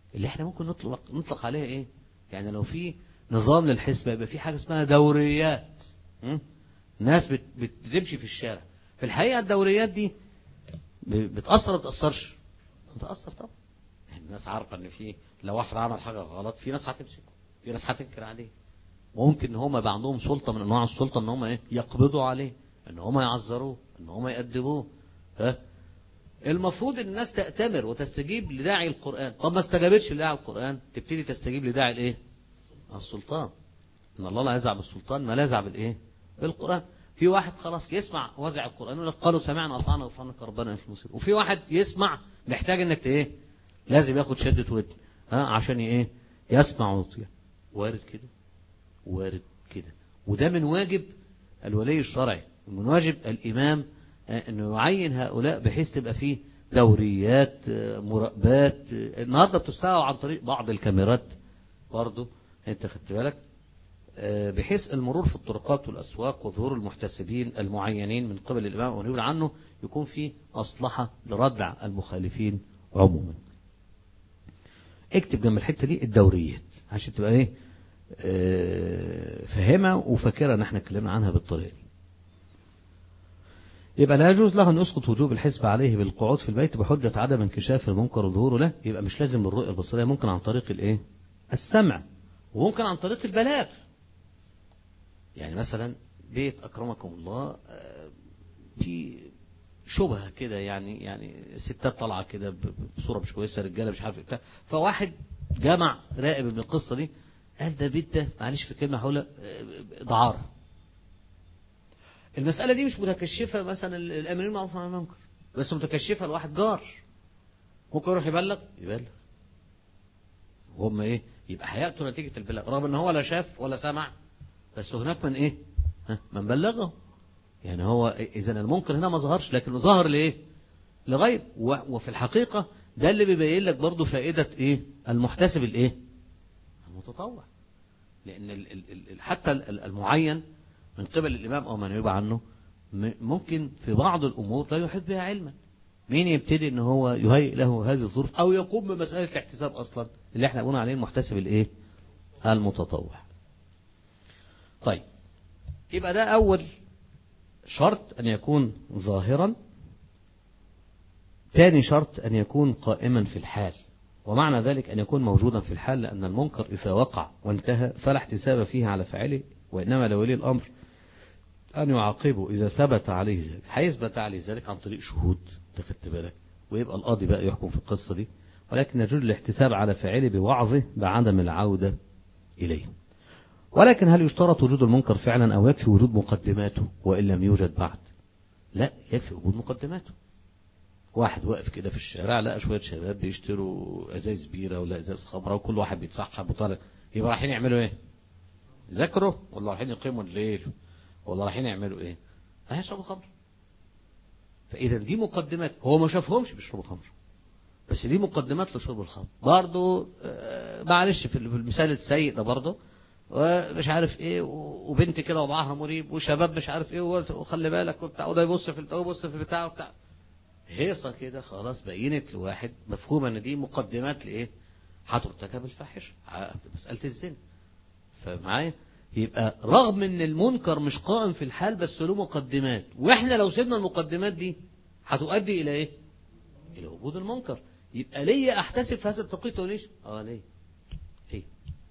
اللي احنا ممكن نطلق نطلق عليها ايه يعني لو في نظام للحسبة يبقى في حاجة اسمها دوريات م? ناس بت- بت- بتمشي في الشارع في الحقيقة الدوريات دي ب- بتأثر ولا بتأثرش بتأثر طبعا يعني الناس عارفة ان في لو واحد عمل حاجة غلط في ناس هتمسكه في ناس هتنكر عليه ممكن ان هم يبقى عندهم سلطة من انواع السلطة ان هم ايه يقبضوا عليه ان هم يعذروه ان هم يأدبوه ها المفروض الناس تأتمر وتستجيب لداعي القرآن طب ما استجابتش لداعي القرآن تبتدي تستجيب لداعي الايه السلطان ان الله لا يزع بالسلطان ما لا يزع بالايه بالقرآن في واحد خلاص يسمع وزع القرآن يقول لك قالوا سمعنا وأطعنا غفرانك ربنا في المصير وفي واحد يسمع محتاج انك ت- ايه لازم ياخد شدة ودن ها عشان ايه يسمع ويطيع وارد كده وارد كده وده من واجب الولي الشرعي ومن واجب الإمام آه، أنه يعين هؤلاء بحيث تبقى فيه دوريات آه، مراقبات آه، النهاردة بتستوعب عن طريق بعض الكاميرات برضو انت خدت بالك آه، بحيث المرور في الطرقات والأسواق وظهور المحتسبين المعينين من قبل الإمام ونقول عنه يكون في مصلحة لردع المخالفين عموما اكتب جنب الحتة دي الدوريات عشان تبقى ايه آه، فاهمة وفاكرة ان احنا اتكلمنا عنها بالطريقة دي يبقى لا يجوز له أن يسقط وجوب الحسب عليه بالقعود في البيت بحجة عدم انكشاف المنكر وظهوره له يبقى مش لازم بالرؤية البصرية ممكن عن طريق الايه السمع وممكن عن طريق البلاغ يعني مثلا بيت أكرمكم الله آه، في شبهة كده يعني يعني ستات طالعة كده ب- ب- بصورة مش كويسة رجالة مش عارف ايه بتاع فواحد جمع راقب من القصة دي قال ده بيت ده معلش في كلمة هقولها آه، دعارة المسألة دي مش متكشفة مثلا ال- الأمرين معروف عن المنكر بس متكشفة لواحد جار ممكن يروح يبلغ يبلغ وهم ايه يبقى هيأتوا نتيجة البلاغ رغم ان هو لا شاف ولا سمع بس هناك من ايه ها من بلغه يعني هو اذا المنكر هنا ما ظهرش لكن ظهر لايه لغير و- وفي الحقيقة ده اللي بيبين لك برضه فائدة ايه المحتسب الايه المتطوع لان ال ال ال حتى ال- ال- المعين من قبل الامام او من يبقى عنه م- ممكن في بعض الامور لا يحيط بها علما مين يبتدي ان هو يهيئ له هذه الظروف او يقوم بمسألة الاحتساب اصلا اللي احنا قلنا عليه المحتسب الايه المتطوع طيب يبقى ده اول شرط ان يكون ظاهرا ثاني شرط ان يكون قائما في الحال ومعنى ذلك ان يكون موجودا في الحال لان المنكر اذا وقع وانتهى فلا احتساب فيه على فاعله وانما لولي الامر أن يعاقبه إذا ثبت عليه ذلك هيثبت عليه ذلك عن طريق شهود أنت خدت بالك ويبقى القاضي بقى يحكم في القصة دي ولكن يجوز الاحتساب على فاعله بوعظه بعدم العودة إليه ولكن هل يشترط وجود المنكر فعلا أو يكفي وجود مقدماته وإن لم يوجد بعد لا يكفي وجود مقدماته واحد واقف كده في الشارع لقى شوية شباب بيشتروا ازايز بيرة ولا ازاز خمرة وكل واحد بيتسحب وطالع يبقى رايحين يعملوا ايه يذاكروا ولا رايحين يقيموا الليل ولا رايحين يعملوا ايه هيشربوا خمر فاذا دي مقدمات هو ما شافهمش بيشربوا خمر بس دي مقدمات لشرب الخمر برضه آه، معلش في ال- في المثال السيء ده برضه ومش عارف ايه و- وبنت كده وضعها مريب وشباب مش عارف ايه وخلي بالك وبتاع وده يبص في ده يبص في بتاع وبتاع هيصة كده خلاص بينت لواحد مفهوم ان دي مقدمات لايه هترتكب الفاحشه ع- مساله الزنا فمعايا يبقى رغم ان المنكر مش قائم في الحال بس له مقدمات واحنا لو سيبنا المقدمات دي هتؤدي الى ايه الى وجود المنكر يبقى ليا احتسب في هذا التوقيت وليش اه ليه ليه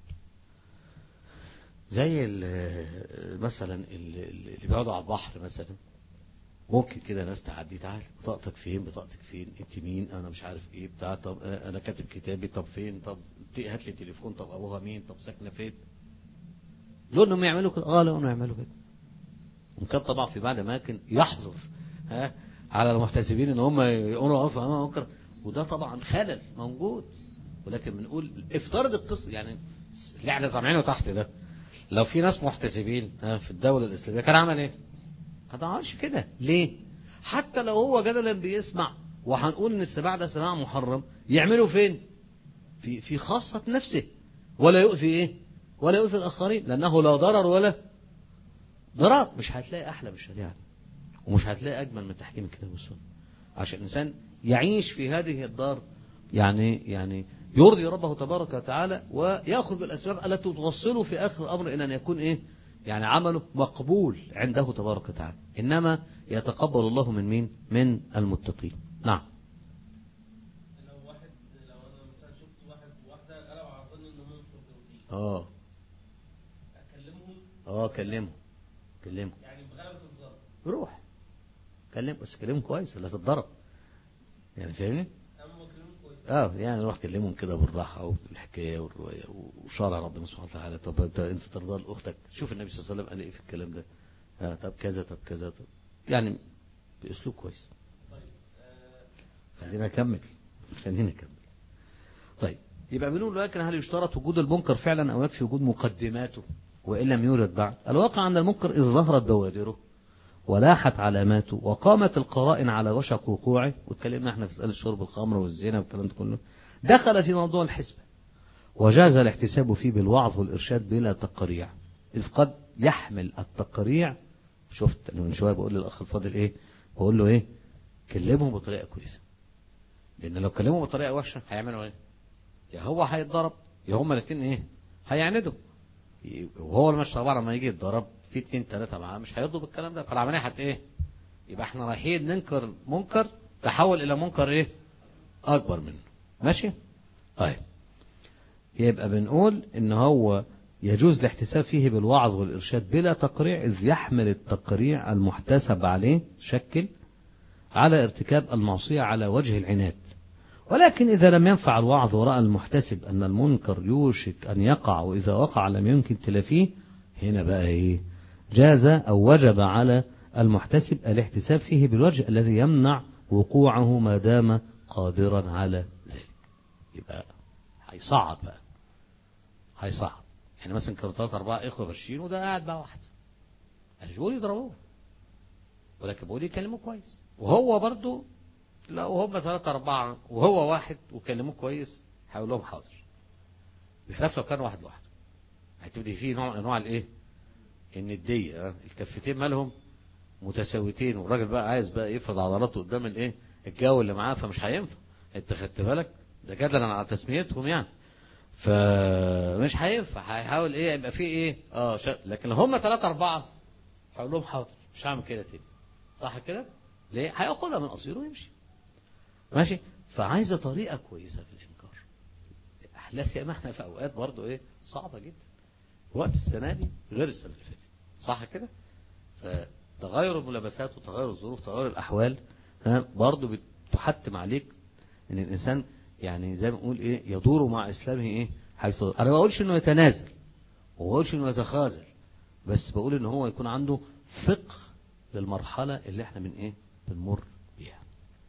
زي ال- مثلا ال- ال- اللي بيقعدوا على البحر مثلا ممكن كده ناس تعدي تعال بطاقتك فين بطاقتك فين انت مين انا مش عارف ايه بتاع طب آه، انا كاتب كتابي طب فين طب ت- هات لي تليفون طب ابوها مين طب ساكنه فين لو انهم يعملوا كده اه لو انهم يعملوا كده وكان طبعا في بعض الاماكن يحظر ها على المحتسبين ان هم يقولوا اه فانا منكر وده طبعا خلل موجود ولكن بنقول افترض القصه يعني اللي احنا سامعينه تحت ده لو في ناس محتسبين ها في الدوله الاسلاميه كان عمل ايه؟ ما عملش كده ليه؟ حتى لو هو جدلا بيسمع وهنقول ان السماع ده سماع محرم يعمله فين؟ في في خاصة نفسه ولا يؤذي ايه؟ ولا يؤذي الآخرين لأنه لا ضرر ولا ضرر مش هتلاقي أحلى من الشريعة ومش هتلاقي أجمل من تحكيم الكتاب والسنة عشان الإنسان يعيش في هذه الدار يعني يعني يرضي ربه تبارك وتعالى ويأخذ بالأسباب التي توصله في آخر الأمر إلى أن يكون إيه يعني عمله مقبول عنده تبارك وتعالى إنما يتقبل الله من مين من المتقين نعم لو واحد لو انا مثلا شفت واحد واحده قلب على ظني ان هم مش متجوزين اه اكلمهم اه كلمه كلمه يعني بغلبه الظن روح كلم بس كلمه كويس لا تتضرب يعني فاهمني اما بكلمهم كويس اه يعني روح كلمهم كده بالراحه والحكايه والروايه وشرع ربنا سبحانه وتعالى طب انت انت ترضى لاختك شوف النبي صلى الله عليه وسلم قال ايه في الكلام ده آه طب كذا طب كذا طب يعني باسلوب كويس طيب آه خلينا نكمل خلينا نكمل طيب يبقى بنقول لكن هل يشترط وجود المنكر فعلا او يكفي وجود مقدماته وان لم يوجد بعد الواقع ان المنكر اذ ظهرت بوادره ولاحت علاماته وقامت القرائن على وشك وقوعه واتكلمنا احنا في مساله شرب الخمر والزنا والكلام ده كله دخل في موضوع الحسبه وجاز الاحتساب فيه بالوعظ والارشاد بلا تقريع اذ قد يحمل التقريع شفت انا من شويه بقول للاخ الفاضل ايه بقول له ايه كلمه بطريقه كويسه لان لو كلمه بطريقه وحشه هيعملوا ايه يا هو هيتضرب يا هما الاثنين ايه هيعندوا وهو المش طبعا لما يجي يتضرب في اتنين تلاته معاه مش هيرضوا بالكلام ده فالعمليه هت ايه يبقى احنا رايحين ننكر منكر تحول الى منكر ايه اكبر منه ماشي طيب يبقى بنقول ان هو يجوز الاحتساب فيه بالوعظ والارشاد بلا تقريع اذ يحمل التقريع المحتسب عليه شكل على ارتكاب المعصيه على وجه العناد ولكن إذا لم ينفع الوعظ ورأى المحتسب أن المنكر يوشك أن يقع وإذا وقع لم يمكن تلافيه هنا بقى إيه جاز أو وجب على المحتسب الاحتساب فيه بالوجه الذي يمنع وقوعه ما دام قادرا على ذلك يبقى هيصعب بقى هيصعب يعني مثلا كانوا ثلاثة أربعة إخوة برشين وده قاعد بقى واحد مش بيقول يضربوه ولكن بيقول يكلموه كويس وهو برضو لو هم ثلاثة أربعة وهو واحد وكلموه كويس هيقول لهم حاضر بخلاف لو كان واحد لوحده هتبدي فيه نوع من أنواع الإيه؟ الندية اه؟ الكفتين مالهم متساويتين والراجل بقى عايز بقى يفرض عضلاته قدام الإيه؟ الجو اللي معاه فمش هينفع أنت خدت بالك؟ ده جدلا على تسميتهم يعني فمش هينفع هيحاول إيه يبقى فيه إيه؟ أه شا... لكن لو هم ثلاثة أربعة هقول لهم حاضر مش هعمل كده تاني صح كده؟ ليه؟ هياخدها من قصيره ويمشي ماشي فعايزه طريقه كويسه في الانكار لا سيما احنا في اوقات برضو ايه صعبه جدا وقت السنه دي غير السنه اللي فاتت صح كده فتغير الملابسات وتغير الظروف تغير الاحوال ها برضو بتحتم عليك ان الانسان يعني زي ما نقول ايه يدور مع اسلامه ايه حيث انا ما بقولش انه يتنازل وما بقولش انه يتخاذل بس بقول ان هو يكون عنده فقه للمرحله اللي احنا من ايه بنمر بيها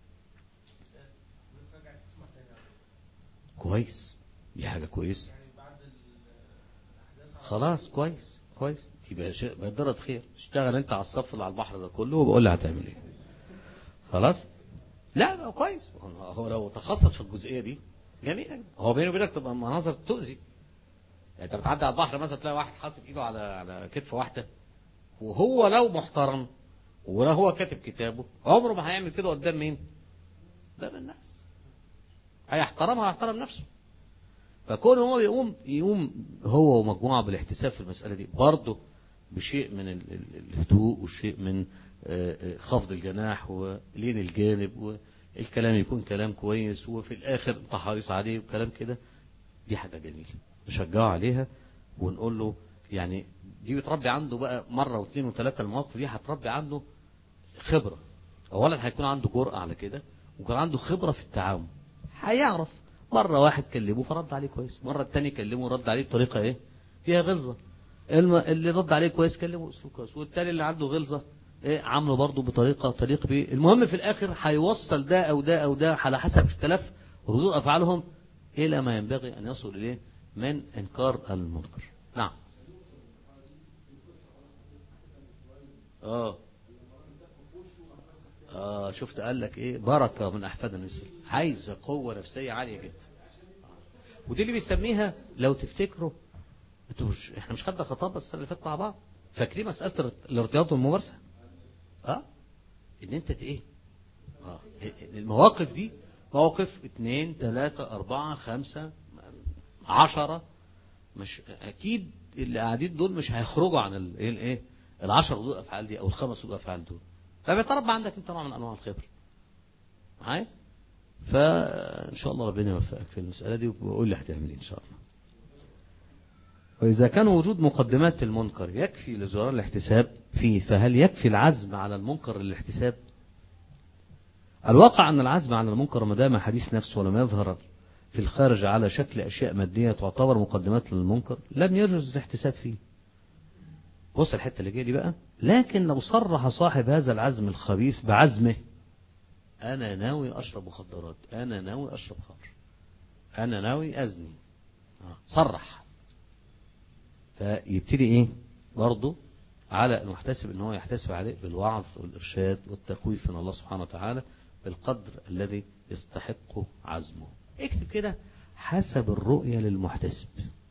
الناس رجعت تسمع تاني على فكرة. كويس دي حاجه كويسه يعني بعد ال- الاحداث على خلاص كويس كويس يبقى شيء بدرة خير اشتغل انت على الصف اللي على البحر ده كله وبقول لي هتعمل ايه خلاص لا لا كويس هو لو تخصص في الجزئيه دي جميل جدا. هو بيني وبينك تبقى مناظر تؤذي يعني انت بتعدي على البحر مثلا تلاقي واحد حاطط ايده على على كتف واحده وهو لو محترم ولو هو كاتب كتابه عمره ما هيعمل كده قدام مين؟ قدام الناس هيحترمها هيحترم نفسه فكون هو يقوم يقوم هو ومجموعة بالاحتساب في المسألة دي برضه بشيء من ال- ال- الهدوء وشيء من آه، آه، خفض الجناح ولين الجانب والكلام يكون كلام كويس وفي الآخر انت حريص عليه وكلام كده دي حاجة جميلة نشجعه عليها ونقول له يعني دي بتربي عنده بقى مرة واثنين وثلاثة المواقف دي هتربي عنده خبرة أولا هيكون عنده جرأة على كده وكان عنده خبرة في التعامل هيعرف مرة واحد كلمه فرد عليه كويس مرة التاني كلمه ورد عليه بطريقة ايه فيها غلظة الم... اللي رد عليه كويس كلمه اسلوب كويس والتاني اللي عنده غلظة ايه عامله برضه بطريقة تليق بيه المهم في الاخر هيوصل ده او ده او ده على حسب اختلاف ردود افعالهم الى ما ينبغي ان يصل اليه من انكار المنكر نعم اه اه شفت قال لك ايه بركه من احفاد النسل عايزه قوه نفسيه عاليه جدا ودي اللي بيسميها لو تفتكروا انتوا مش احنا مش خدنا خطاب السنه اللي فاتت مع بعض فاكرين مساله الارت- الارتياض والممارسه اه ان انت ت- ايه اه المواقف دي موقف اثنين ثلاثة أربعة خمسة عشرة مش أكيد اللي قاعدين دول مش هيخرجوا عن الايه الايه العشر ردود أفعال دي أو الخمس ردود أفعال دول فبيتربى عندك أنت نوع من أنواع الخبرة معايا فإن شاء الله ربنا يوفقك في المسألة دي وقول لي هتعمل إيه إن شاء الله وإذا كان وجود مقدمات المنكر يكفي لزرار الاحتساب فيه فهل يكفي العزم على المنكر للاحتساب الواقع أن العزم على المنكر ما دام حديث نفس ولم يظهر في الخارج على شكل أشياء مادية تعتبر مقدمات للمنكر لم يجوز الاحتساب فيه بص الحتة اللي جايه دي بقى لكن لو صرح صاحب هذا العزم الخبيث بعزمه أنا ناوي أشرب مخدرات أنا ناوي أشرب خمر أنا ناوي أزني آه، صرح فيبتدي إيه برضه على المحتسب ان هو يحتسب عليه بالوعظ والإرشاد والتخويف من الله سبحانه وتعالى بالقدر الذي يستحقه عزمه اكتب كده حسب الرؤية للمحتسب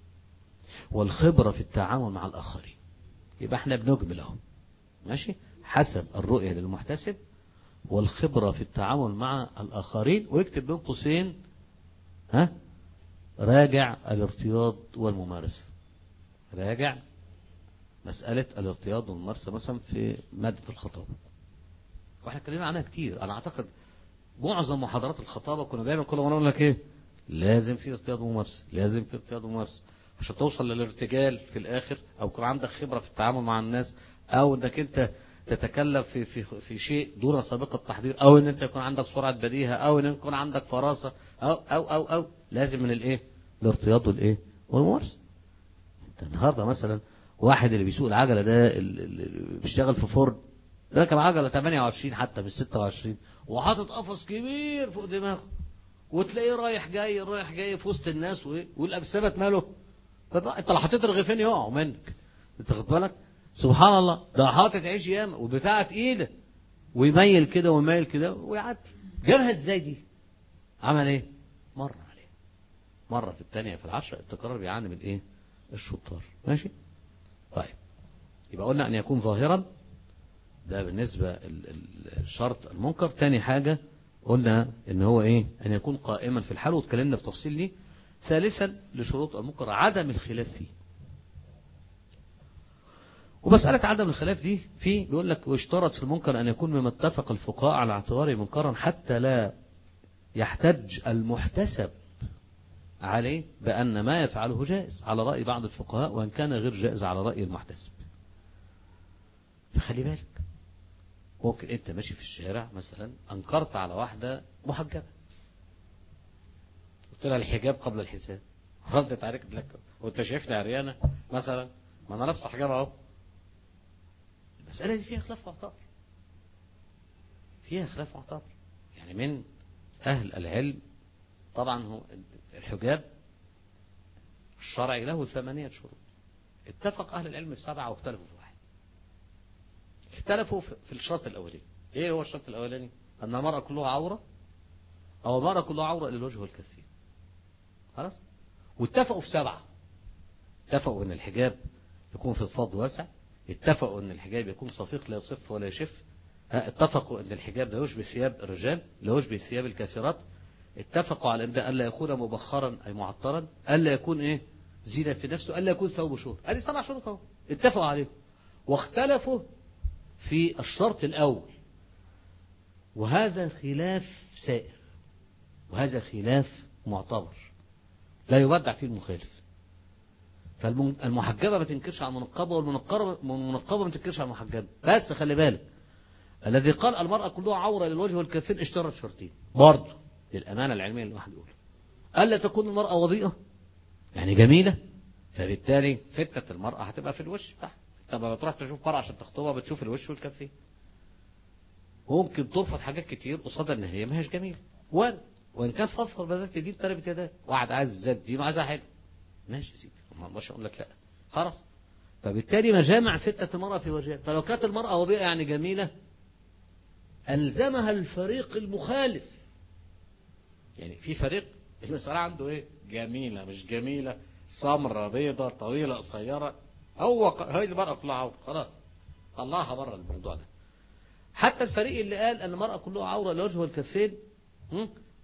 والخبرة في التعامل مع الآخرين يبقى احنا بنجمل اهو ماشي حسب الرؤية للمحتسب والخبرة في التعامل مع الآخرين ويكتب بين قوسين ها راجع الارتياض والممارسة راجع مسألة الارتياض والممارسة مثلا في مادة الخطابة واحنا اتكلمنا عنها كتير انا اعتقد معظم محاضرات الخطابة كنا دايما كل مرة نقول لك ايه لازم في ارتياض وممارسة لازم في ارتياض وممارسة عشان توصل للارتجال في الاخر او يكون عندك خبرة في التعامل مع الناس او انك انت تتكلم في في في شيء دون سابقة تحضير او ان انت يكون عندك سرعة بديهة او ان يكون عندك فراسة او او او او لازم من الايه الارتياض والايه والممارسة انت النهارده مثلا واحد اللي بيسوق العجلة ده اللي بيشتغل في فورد راكب عجلة 28 حتى مش 26 وحاطط قفص كبير فوق دماغه وتلاقيه رايح جاي رايح جاي في وسط الناس وايه والابسمه ماله فبقى انت لو حطيت رغيفين يقعوا منك انت خد بالك سبحان الله ده حاطط عيش ياما وبتاعه تقيله ويميل كده ويميل كده ويعدي جابها ازاي دي عمل ايه مر عليه مره في الثانيه في العشره التكرار بيعاني من ايه الشطار ماشي طيب يبقى قلنا ان يكون ظاهرا ده بالنسبة الشرط المنكر تاني حاجة قلنا ان هو ايه ان يكون قائما في الحال واتكلمنا في تفصيل دي ثالثا لشروط المنكر عدم الخلاف فيه ومسألة عدم الخلاف دي في بيقول لك واشترط في المنكر أن يكون مما اتفق الفقهاء على اعتباره منكرا حتى لا يحتج المحتسب عليه بأن ما يفعله جائز على رأي بعض الفقهاء وإن كان غير جائز على رأي المحتسب فخلي بالك ممكن انت ماشي في الشارع مثلا انكرت على واحدة محجبة قلت لها الحجاب قبل الحساب ردت عليك لك وانت شايفني عريانة مثلا ما انا لابسه حجاب اهو المسألة دي فيها خلاف معتبر فيها خلاف معتبر يعني من اهل العلم طبعا هو الحجاب الشرعي له ثمانية شروط اتفق اهل العلم في سبعة واختلفوا في واحد اختلفوا في الشرط الاولاني ايه هو الشرط الاولاني ان المرأة كلها عورة او المرأة كلها عورة للوجه والكفين خلاص واتفقوا في سبعة اتفقوا ان الحجاب يكون في الفض واسع اتفقوا ان الحجاب يكون صفيق لا يصف ولا يشف اتفقوا ان الحجاب لا يشبه ثياب الرجال لا يشبه ثياب الكافرات اتفقوا على ان الا يكون مبخرا اي معطرا الا يكون ايه زينة في نفسه الا يكون ثوب شهر ادي سبع شروط اهو اتفقوا عليهم واختلفوا في الشرط الاول وهذا خلاف سائر وهذا خلاف معتبر لا يبدع فيه المخالف فالمحجبة ما تنكرش على المنقبة والمنقبة ما تنكرش على المحجبة بس خلي بالك الذي قال المرأة كلها عورة للوجه والكفين اشترط شرطين برضه للأمانة العلمية اللي الواحد يقولها ألا تكون المرأة وضيئة يعني جميلة فبالتالي فتنة المرأة هتبقى في الوش بتاعها طب لما تروح تشوف مرأة عشان تخطبها بتشوف الوش والكفين ممكن ترفض حاجات كتير قصاد ان هي ما هيش جميلة وان وان كانت فضفر بدات دين تربت يداك واحد عايز زاد دين وعايزها حلو ماشي يا سيدي ما اقدرش اقول لك لا خلاص فبالتالي مجامع فتنة المرأة في وجهها فلو كانت المرأة وضيئة يعني جميلة ألزمها الفريق المخالف يعني في فريق المسألة عنده ايه جميلة مش جميلة سمرة بيضة طويلة قصيرة هو هاي المرأة كلها عورة خلاص طلعها بره الموضوع ده حتى الفريق اللي قال ان المرأة كلها عورة الوجه والكفين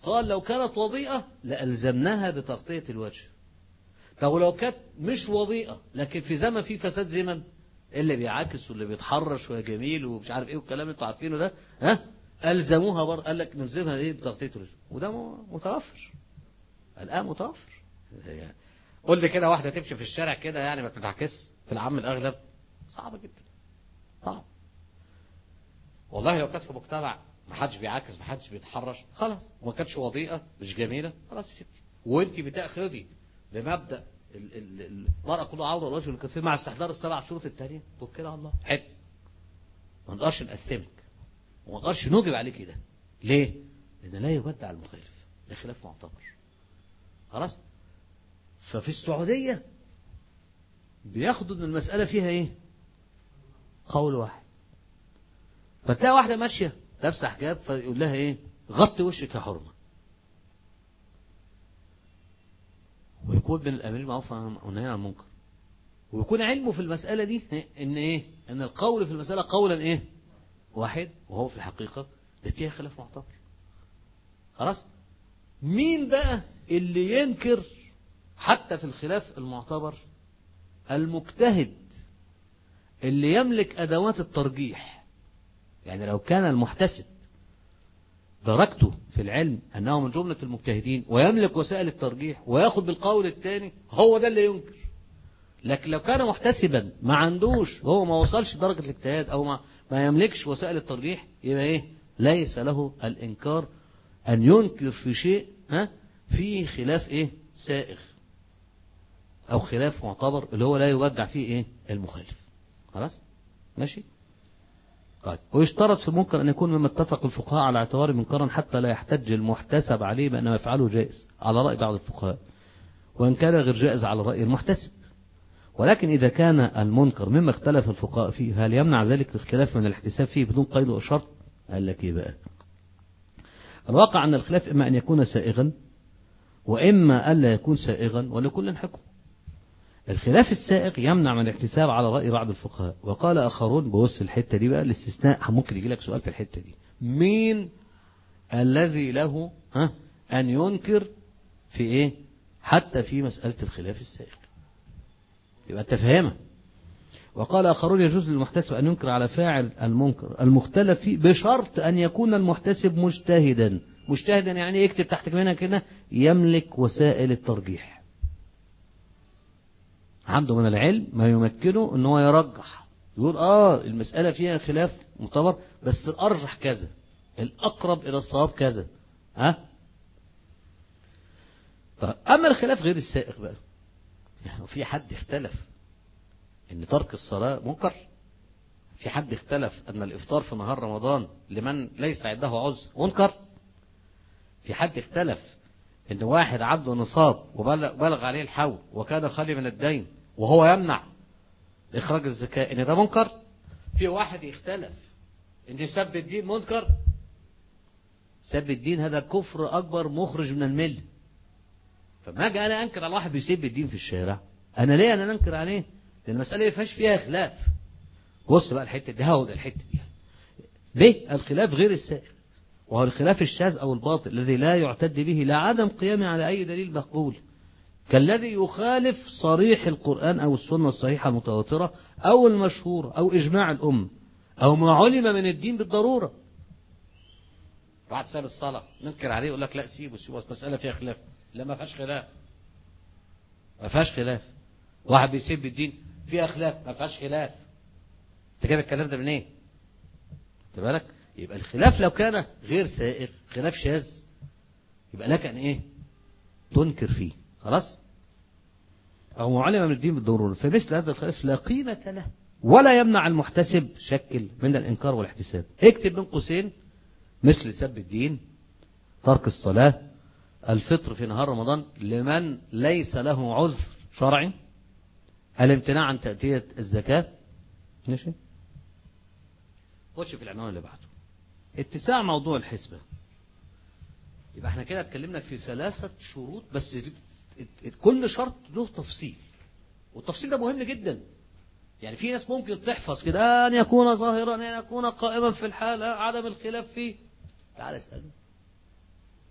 قال لو كانت وضيئة لألزمناها بتغطية الوجه طب ولو كانت مش وضيئة لكن في زمن فيه فساد زمن اللي بيعاكس واللي بيتحرش وجميل ومش عارف ايه والكلام اللي انتوا عارفينه ده ها ألزموها برضه قال لك نلزمها ايه بتغطية الوجه وده م- متوفر الآن متوفر يعني قول لي كده واحدة تمشي في الشارع كده يعني ما بتتعكس في العام الأغلب صعبة جدا صعب والله لو كانت في مجتمع ما حدش بيعاكس ما حدش بيتحرش خلاص وما كانتش وضيئة مش جميلة خلاص يا ستي وانت بتاخدي بمبدأ ال- ال- ال- المرأة كله عورة والوجه والكفين مع استحضار السبع شروط التانية توكل على الله حلو ما نقدرش نقسمك وما نقدرش نوجب عليك ده ليه؟ لأن لا يبدع المخالف ده خلاف معتبر خلاص ففي السعودية بياخدوا ان المسألة فيها ايه قول واحد فتلاقي واحدة ماشية لابسة حجاب فيقول لها ايه غطي وشك يا حرمة ويكون من الامر المعروف والنهي عن المنكر ويكون علمه في المسألة دي ان ايه ان القول في المسألة قولا ايه واحد وهو في الحقيقة ده فيها خلاف معتبر خلاص مين بقى اللي ينكر حتى في الخلاف المعتبر المجتهد اللي يملك أدوات الترجيح يعني لو كان المحتسب درجته في العلم أنه من جملة المجتهدين ويملك وسائل الترجيح وياخد بالقول الثاني هو ده اللي ينكر لكن لو كان محتسبا ما عندوش هو ما وصلش درجة الاجتهاد أو ما, ما يملكش وسائل الترجيح يبقى إيه ليس له الإنكار أن ينكر في شيء ها فيه خلاف إيه سائغ أو خلاف معتبر اللي هو لا يرجع فيه إيه المخالف خلاص ماشي طيب ويشترط في المنكر أن يكون مما اتفق الفقهاء على اعتباره منكرا حتى لا يحتج المحتسب عليه بأن ما يفعله جائز على رأي بعض الفقهاء وإن كان غير جائز على رأي المحتسب ولكن إذا كان المنكر مما اختلف الفقهاء فيه هل يمنع ذلك الاختلاف من الاحتساب فيه بدون قيد وشرط قال لك إيه بقى الواقع أن الخلاف إما أن يكون سائغا وإما ألا يكون سائغا ولكل حكم الخلاف السائغ يمنع من الاحتساب على رأي بعض الفقهاء وقال آخرون بص الحتة دي بقى الاستثناء ممكن يجي لك سؤال في الحتة دي مين الذي له ها أن ينكر في إيه حتى في مسألة الخلاف السائغ يبقى أنت فاهمها وقال آخرون يجوز للمحتسب أن ينكر على فاعل المنكر المختلف فيه بشرط أن يكون المحتسب مجتهدا مجتهدا يعني يكتب تحت منها كده يملك وسائل الترجيح عنده من العلم ما يمكنه ان هو يرجح يقول اه المسألة فيها خلاف معتبر بس الأرجح كذا الأقرب إلى الصواب كذا ها طيب أما الخلاف غير السائغ بقى يعني في حد اختلف ان ترك الصلاة منكر في حد اختلف ان الافطار في نهار رمضان لمن ليس عنده عذر منكر في حد اختلف ان واحد عنده نصاب وبلغ عليه الحول وكان خالي من الدين وهو يمنع اخراج الزكاة ان ده منكر في واحد يختلف ان سب الدين منكر سب الدين هذا كفر اكبر مخرج من المله فما اجي انا انكر على واحد بيسب الدين في الشارع انا ليه انا انكر عليه لان المساله ما فيهاش فيها خلاف بص بقى الحته دي هاخد الحته دي ب الخلاف غير السائغ وهو الخلاف الشاذ او الباطل الذي لا يعتد به لعدم قيامه على اي دليل مقبول كالذي يخالف صريح القرآن أو السنة الصحيحة المتواترة أو المشهورة أو إجماع الأم أو ما علم من الدين بالضرورة واحد ساب الصلاة ننكر عليه يقول لك لا سيبه سيبه مسألة فيها خلاف لا ما فيهاش خلاف ما فيهاش خلاف واحد بيسيب الدين فيها خلاف ما فيهاش خلاف انت جايب الكلام ده منين ايه؟ خد بالك يبقى الخلاف لو كان غير سائر خلاف شاذ يبقى لك ان ايه تنكر فيه خلاص أو معلم من الدين بالضرورة فمثل هذا الخلاف لا قيمة له ولا يمنع المحتسب شكل من الإنكار والاحتساب اكتب بين قوسين مثل سب الدين ترك الصلاة الفطر في نهار رمضان لمن ليس له عذر شرعي الامتناع عن تأتية الزكاة ماشي خش في العنوان اللي بعده اتساع موضوع الحسبة يبقى احنا كده اتكلمنا في ثلاثة شروط بس كل شرط له تفصيل والتفصيل ده مهم جدا يعني في ناس ممكن تحفظ كده أن يكون ظاهرا أن يكون قائما في الحال عدم الخلاف فيه تعال اسأله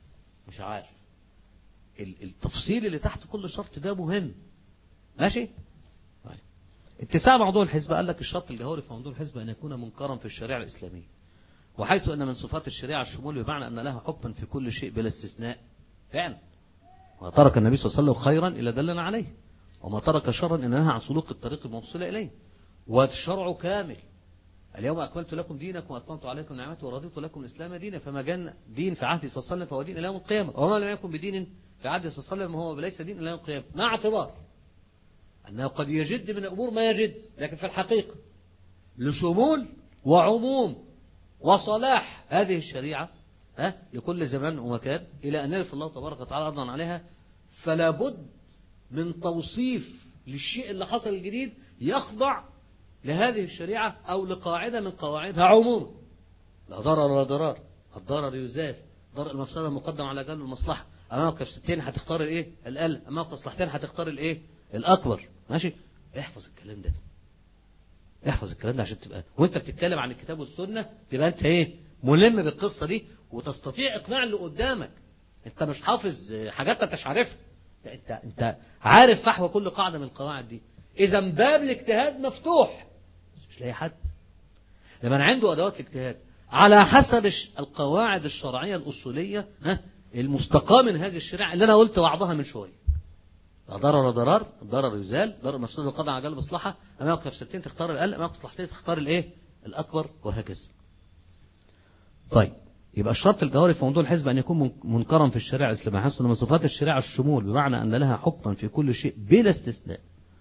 مش عارف ال- التفصيل اللي تحت كل شرط ده مهم ماشي طيب. اتساع موضوع الحزب قال لك الشرط الجوهري في موضوع الحزب أن يكون منكرا في الشريعة الإسلامية وحيث أن من صفات الشريعة الشمول بمعنى أن لها حكما في كل شيء بلا استثناء فعلا وترك النبي صلى الله عليه وسلم خيرا إلا دلنا عليه وما ترك شرا إن نهى عن سلوك الطريق الموصلة إليه والشرع كامل اليوم أكملت لكم دينكم وأتممت عليكم نعمتي ورضيت لكم الإسلام دينا فما جن دين في عهد صلى الله عليه وسلم فهو دين إلى يوم القيامة وما لم يكن بدين في عهد صلى الله عليه وسلم هو ليس دين إلى يوم القيامة مع اعتبار أنه قد يجد من الأمور ما يجد لكن في الحقيقة لشمول وعموم وصلاح هذه الشريعة ها لكل زمان ومكان إلى أن يرث الله تبارك وتعالى أرضا عليها فلا بد من توصيف للشيء اللي حصل الجديد يخضع لهذه الشريعة أو لقاعدة من قواعدها عموما لا ضرر ولا ضرار الضرر يزال ضرر المفسدة مقدم على جلب المصلحة أمامك مفسدتين هتختار الإيه الأقل أمامك مصلحتين هتختار الإيه الأكبر ماشي احفظ الكلام ده احفظ الكلام ده عشان تبقى وانت بتتكلم عن الكتاب والسنة تبقى انت ايه ملم بالقصة دي وتستطيع اقناع اللي قدامك انت مش حافظ حاجات انت مش عارفها لا، انت انت عارف فحوى كل قاعدة من القواعد دي اذا باب الاجتهاد مفتوح بس مش لاقي حد لمن عنده ادوات الاجتهاد على حسب الش- القواعد الشرعية الاصولية ها المستقاة من هذه الشريعة اللي انا قلت بعضها من شوية لا ضرر ولا ضرار الضرر يزال ضرر مفسده القضاء على جلب مصلحه امامك مفسدتين تختار الاقل امامك مصلحتين تختار الايه الاكبر وهكذا طيب يبقى الشرط الجوهري في موضوع الحزب ان يكون من- منكرا في الشريعه الاسلاميه حيث ان من صفات الشريعه الشمول بمعنى ان لها حكما في كل شيء بلا استثناء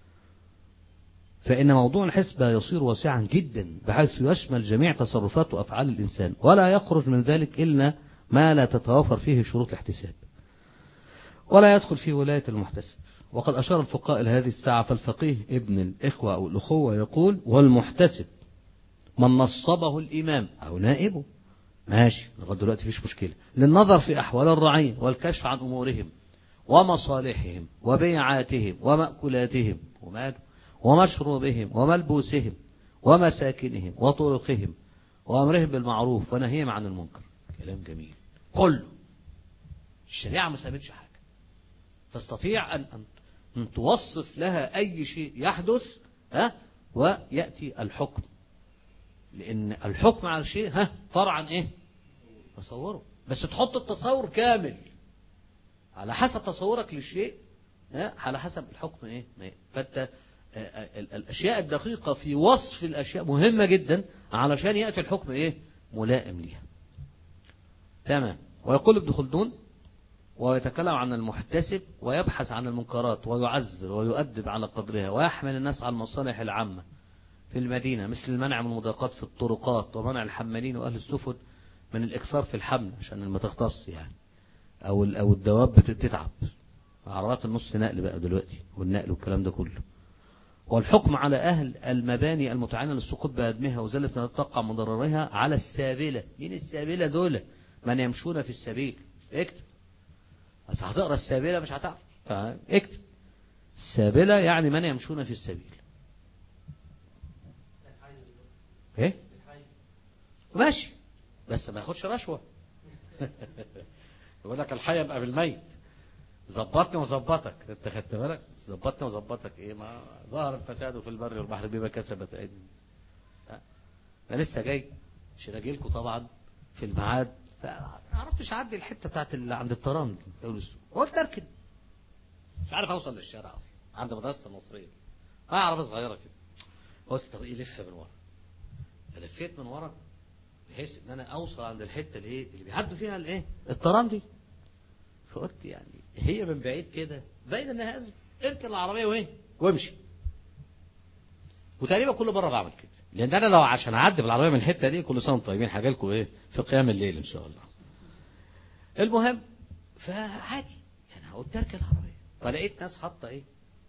فإن موضوع الحسبة يصير واسعا جدا بحيث يشمل جميع تصرفات وأفعال الإنسان ولا يخرج من ذلك إلا ما لا تتوافر فيه شروط الاحتساب ولا يدخل في ولاية المحتسب وقد أشار الفقهاء إلى هذه الساعة فالفقيه ابن الإخوة أو الأخوة يقول والمحتسب من نصبه الإمام أو نائبه ماشي لغاية دلوقتي فيش مشكلة للنظر في أحوال الرعية والكشف عن أمورهم ومصالحهم وبيعاتهم ومأكولاتهم وماله ومشروبهم وملبوسهم ومساكنهم وطرقهم وأمرهم بالمعروف ونهيهم عن المنكر كلام جميل كله الشريعة ما سابتش حاجة تستطيع أن, أن, أن توصف لها أي شيء يحدث ها ويأتي الحكم لأن الحكم على الشيء ها فرع عن إيه تصوره بس تحط التصور كامل على حسب تصورك للشيء ها على حسب الحكم إيه ما إيه. فأنت آه، آه، ال- الأشياء الدقيقة في وصف الأشياء مهمة جدا علشان يأتي الحكم إيه ملائم ليها تمام ويقول ابن خلدون ويتكلم عن المحتسب ويبحث عن المنكرات ويعزر ويؤدب على قدرها ويحمل الناس على المصالح العامة في المدينة مثل المنع من المضايقات في الطرقات ومنع الحمالين وأهل السفن من الإكثار في الحمل عشان ما تختص يعني أو ال- أو الدواب بت- بتتعب عربات النص نقل بقى دلوقتي والنقل والكلام ده كله والحكم على أهل المباني المتعينة للسقوط بهدمها وزلة ما تتوقع مضررها على السابلة مين السابلة دول من يمشون في السبيل اكتب بس هتقرا السابلة مش هتعرف فاهم؟ اكتب السابلة يعني من يمشون في السبيل ايه ماشي بس ما ياخدش رشوة يقول لك الحي يبقى بالميت ظبطني وظبطك انت خدت بالك ظبطني وظبطك ايه ما ظهر الفساد في البر والبحر بما كسبت ايدي ها؟ انا لسه جاي شراجيلكم طبعا في الميعاد فما عرفتش اعدي الحته بتاعت اللي عند الترام دي اول السوق قلت اركن مش عارف اوصل للشارع اصلا عند مدرسه المصريه ما عربيه صغيره كده قلت طب ايه لفه من ورا فلفيت من ورا بحيث ان انا اوصل عند الحته اللي ايه اللي بيعدوا فيها الايه الترام دي فقلت يعني هي من بعيد كده باين انها ازمه اركن العربيه وايه وامشي وتقريبا كل مره بعمل كده لان انا لو عشان اعدي بالعربيه من الحته دي كل سنه وانتم طيبين حاجه لكم ايه في قيام الليل ان شاء الله المهم فعادي يعني قلت اركن العربيه فلقيت ناس حاطه ايه,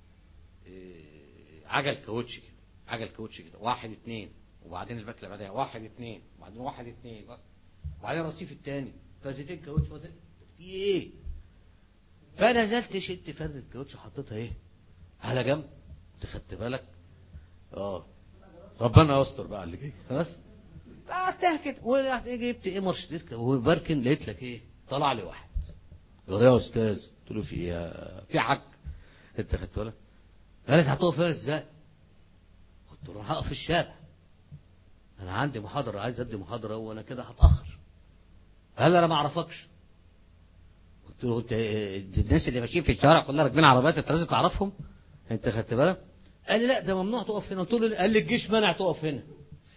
إيه عجل كاوتش كده عجل كاوتش كده واحد اتنين وبعدين الباك اللي بعدها واحد اتنين وبعدين واحد اتنين وبعدين الرصيف التاني فاتتين كاوتش فاتتين في ايه فنزلت شلت فرد الكاوتش حطيتها ايه على جنب انت خدت بالك اه ربنا يستر بقى اللي جاي خلاص قعدتها كده ورحت إيه جبت ايه مرشدير وبركن لقيت لك ايه طلع لي واحد يا استاذ قلت له في ايه في حق انت خدت بالك قالت هتقف هنا ازاي قلت له هقف في الشارع انا عندي محاضره عايز ادي محاضره وانا كده هتاخر قال انا ما اعرفكش قلت له انت الناس اللي ماشيين في الشارع كلها راكبين عربيات انت لازم تعرفهم انت خدت بالك قال لي لا ده ممنوع تقف هنا قلت له قال لي الجيش منع تقف هنا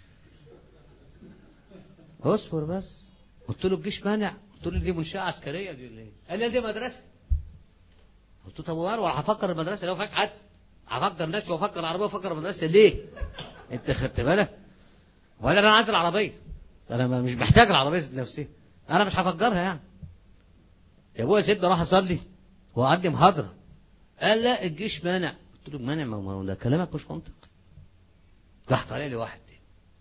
اصبر بس قلت له الجيش مانع قلت له دي منشاه عسكريه دي ليه قال لي دي مدرسه قلت له طب ومال ولا هفكر المدرسه لو فاك حد هفكر نفسي وافكر العربيه وافكر المدرسه ليه انت خدت بالك ولا انا عايز العربيه انا مش محتاج العربيه ذات نفسها انا مش هفجرها يعني يا ابويا سيبني اروح اصلي وعندي محاضره قال لا الجيش مانع قلت له مانع ما هو ده كلامك مش منطق راح طالع لي واحد تاني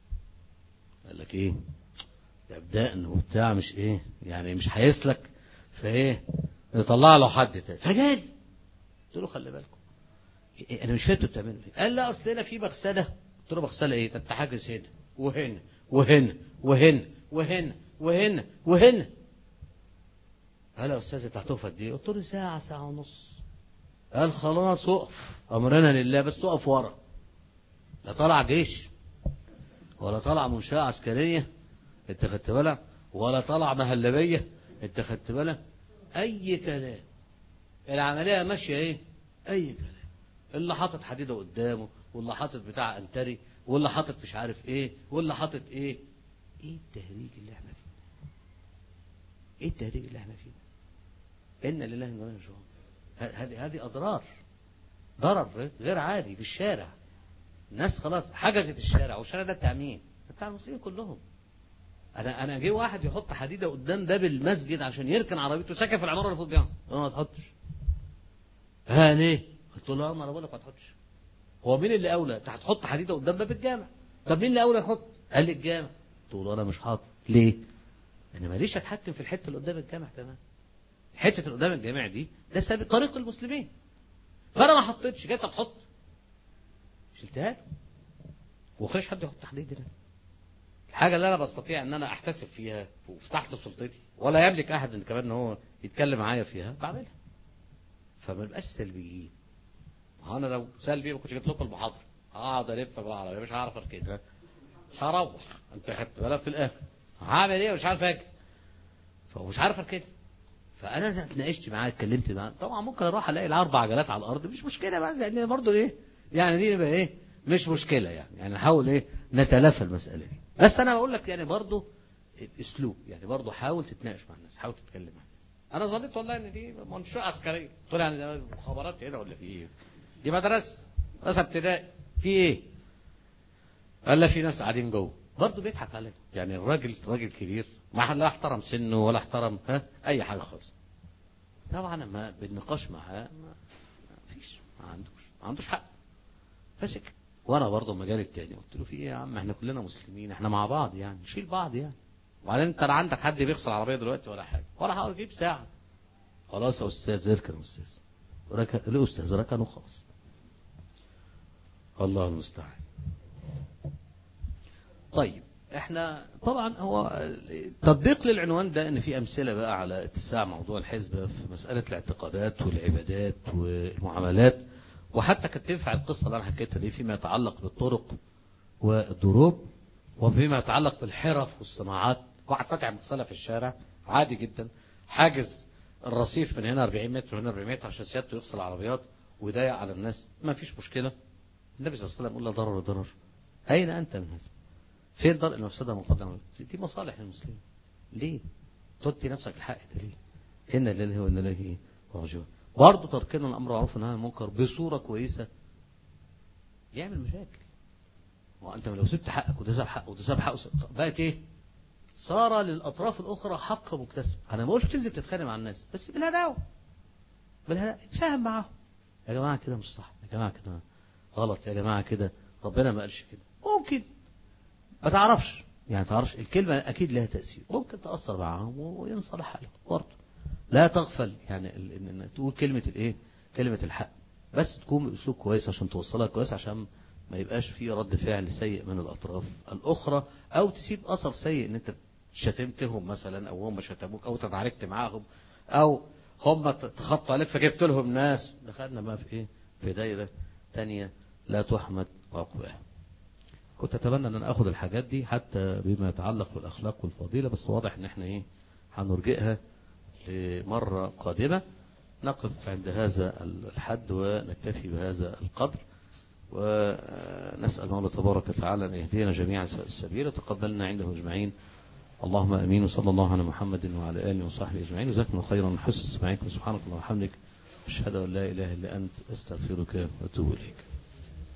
قال لك ايه ده بدقن وبتاع مش ايه يعني مش هيسلك فايه يطلع له حد تاني فجالي قلت له خلي بالكم إيه انا مش فاهم انتوا بتعملوا ايه قال لا اصل هنا في مغسله قلت له مغسله ايه ده انت حاجز هنا وهنا وهنا وهنا وهنا وهنا وهنا قال يا استاذ انت هتقف قد ايه قلت له ساعه ساعه ونص قال خلاص اقف امرنا لله بس اقف ورا لا طلع جيش ولا طلع منشاه عسكريه انت خدت بالك ولا طلع مهلبيه انت خدت بالك اي كلام العمليه ماشيه ايه اي كلام اللي حاطط حديده قدامه واللي حاطط بتاع انتري واللي حاطط مش عارف ايه واللي حاطط ايه ايه التهريج اللي احنا فيه ايه التهريج اللي احنا فيه ان لله وإنا إليه راجعون هذه هذه اضرار ضرر غير عادي في الشارع الناس خلاص حجزت الشارع والشارع ده بتاع مين؟ بتاع المسلمين كلهم انا انا جه واحد يحط حديده قدام باب المسجد عشان يركن عربيته ساكن في العماره اللي فوق بيها انا ما تحطش ها ليه؟ قلت له ما انا بقول لك ما تحطش هو مين اللي اولى؟ انت هتحط حديده قدام باب الجامع طب مين اللي اولى يحط؟ قال لي الجامع قلت له انا مش حاطط ليه؟ انا ماليش اتحكم في الحته اللي قدام الجامع كمان حته اللي قدام الجامع دي ده سبب طريق المسلمين فانا ما حطيتش جيت تحط شلتها له وخليش حد يحط حديد هنا الحاجة اللي أنا بستطيع إن أنا أحتسب فيها وفي تحت سلطتي ولا يملك أحد إن كمان إن هو يتكلم معايا فيها بعملها فما نبقاش سلبيين ما أنا لو سلبي ما كنتش جبت لكم المحاضرة هقعد ألف بالعربية مش هعرف أركنها مش هروح أنت خدت بالك في الآخر هعمل إيه مش عارف أجي فمش عارف أركنها فأنا اتناقشت معاه اتكلمت معاه طبعا ممكن أروح ألاقي الأربع عجلات على الأرض مش مشكلة بس يعني برضه إيه يعني دي يبقى إيه مش مشكلة يعني يعني نحاول إيه نتلافى المسألة دي بس انا بقول لك يعني برضه اسلوب يعني برضه حاول تتناقش مع الناس حاول تتكلم معاهم انا ظنيت والله ان دي منشاه عسكريه قلت له يعني ده مخابرات هنا ولا في ايه دي مدرسه مدرسه ابتدائي في ايه قال لا في ناس قاعدين جوه برضه بيضحك علينا يعني الراجل راجل كبير ما لا احترم سنه ولا احترم ها اي حاجه خالص طبعا ما بالنقاش معاه ما فيش ما عندوش ما عندوش حق فسكت وانا برضه مجال التاني قلت له في ايه يا عم احنا كلنا مسلمين احنا مع بعض يعني نشيل بعض يعني وبعدين انت لا عندك حد بيغسل العربيه دلوقتي ولا حاجه ولا هقعد اجيب ساعه خلاص يا استاذ اركن يا استاذ ركن ليه استاذ ركن وخلاص الله المستعان طيب احنا طبعا هو تطبيق للعنوان ده ان في امثله بقى على اتساع موضوع الحزب في مساله الاعتقادات والعبادات والمعاملات وحتى كانت تنفع القصة اللي أنا حكيتها دي فيما يتعلق بالطرق والضروب وفيما يتعلق بالحرف والصناعات واحد فاتح مغسلة في الشارع عادي جدا حاجز الرصيف من هنا 40 متر وهنا 40 متر عشان سيادته يغسل العربيات ويضايق على الناس ما فيش مشكلة النبي صلى الله عليه وسلم يقول لا ضرر ضرر أين أنت من هذا فين ضرر المفسدة مقدمة دي مصالح للمسلمين ليه تدي نفسك الحق ده ليه إن لله وإن إليه راجعون برضه تركنا الامر معروف والنهي عن المنكر بصوره كويسه يعمل مشاكل وانت لو سبت حقك وتساب حقك وتساب حقه بقت ايه؟ صار للاطراف الاخرى حق مكتسب انا ما بقولش تنزل تتخانق مع الناس بس بالهداوه بالهداوه اتفاهم معاهم يا جماعه كده مش صح يا جماعه كده غلط يا جماعه كده ربنا ما قالش كده ممكن ما تعرفش يعني تعرفش الكلمه اكيد لها تاثير ممكن تاثر معاهم وينصلح حالهم برضه لا تغفل يعني ان تقول كلمة الايه كلمة الحق بس تكون باسلوب كويس عشان توصلها كويس عشان ما يبقاش في رد فعل سيء من الاطراف الاخرى او تسيب اثر سيء ان انت شتمتهم مثلا او هم شتموك او تداركت معاهم او هم تخطوا عليك فجبت لهم ناس دخلنا بقى في ايه في دايرة تانية لا تحمد عقباها كنت اتمنى ان انا اخد الحاجات دي حتى بما يتعلق بالاخلاق والفضيلة بس واضح ان احنا ايه هنرجئها لمرة قادمة نقف عند هذا الحد ونكتفي بهذا القدر ونسأل الله تبارك وتعالى أن يهدينا جميعا سواء السبيل وتقبلنا عنده أجمعين اللهم أمين وصلى الله على محمد وعلى آله وصحبه أجمعين جزاكم الله خيرا من حسن استماعكم سبحانك اللهم وبحمدك أشهد أن لا إله إلا أنت أستغفرك وأتوب إليك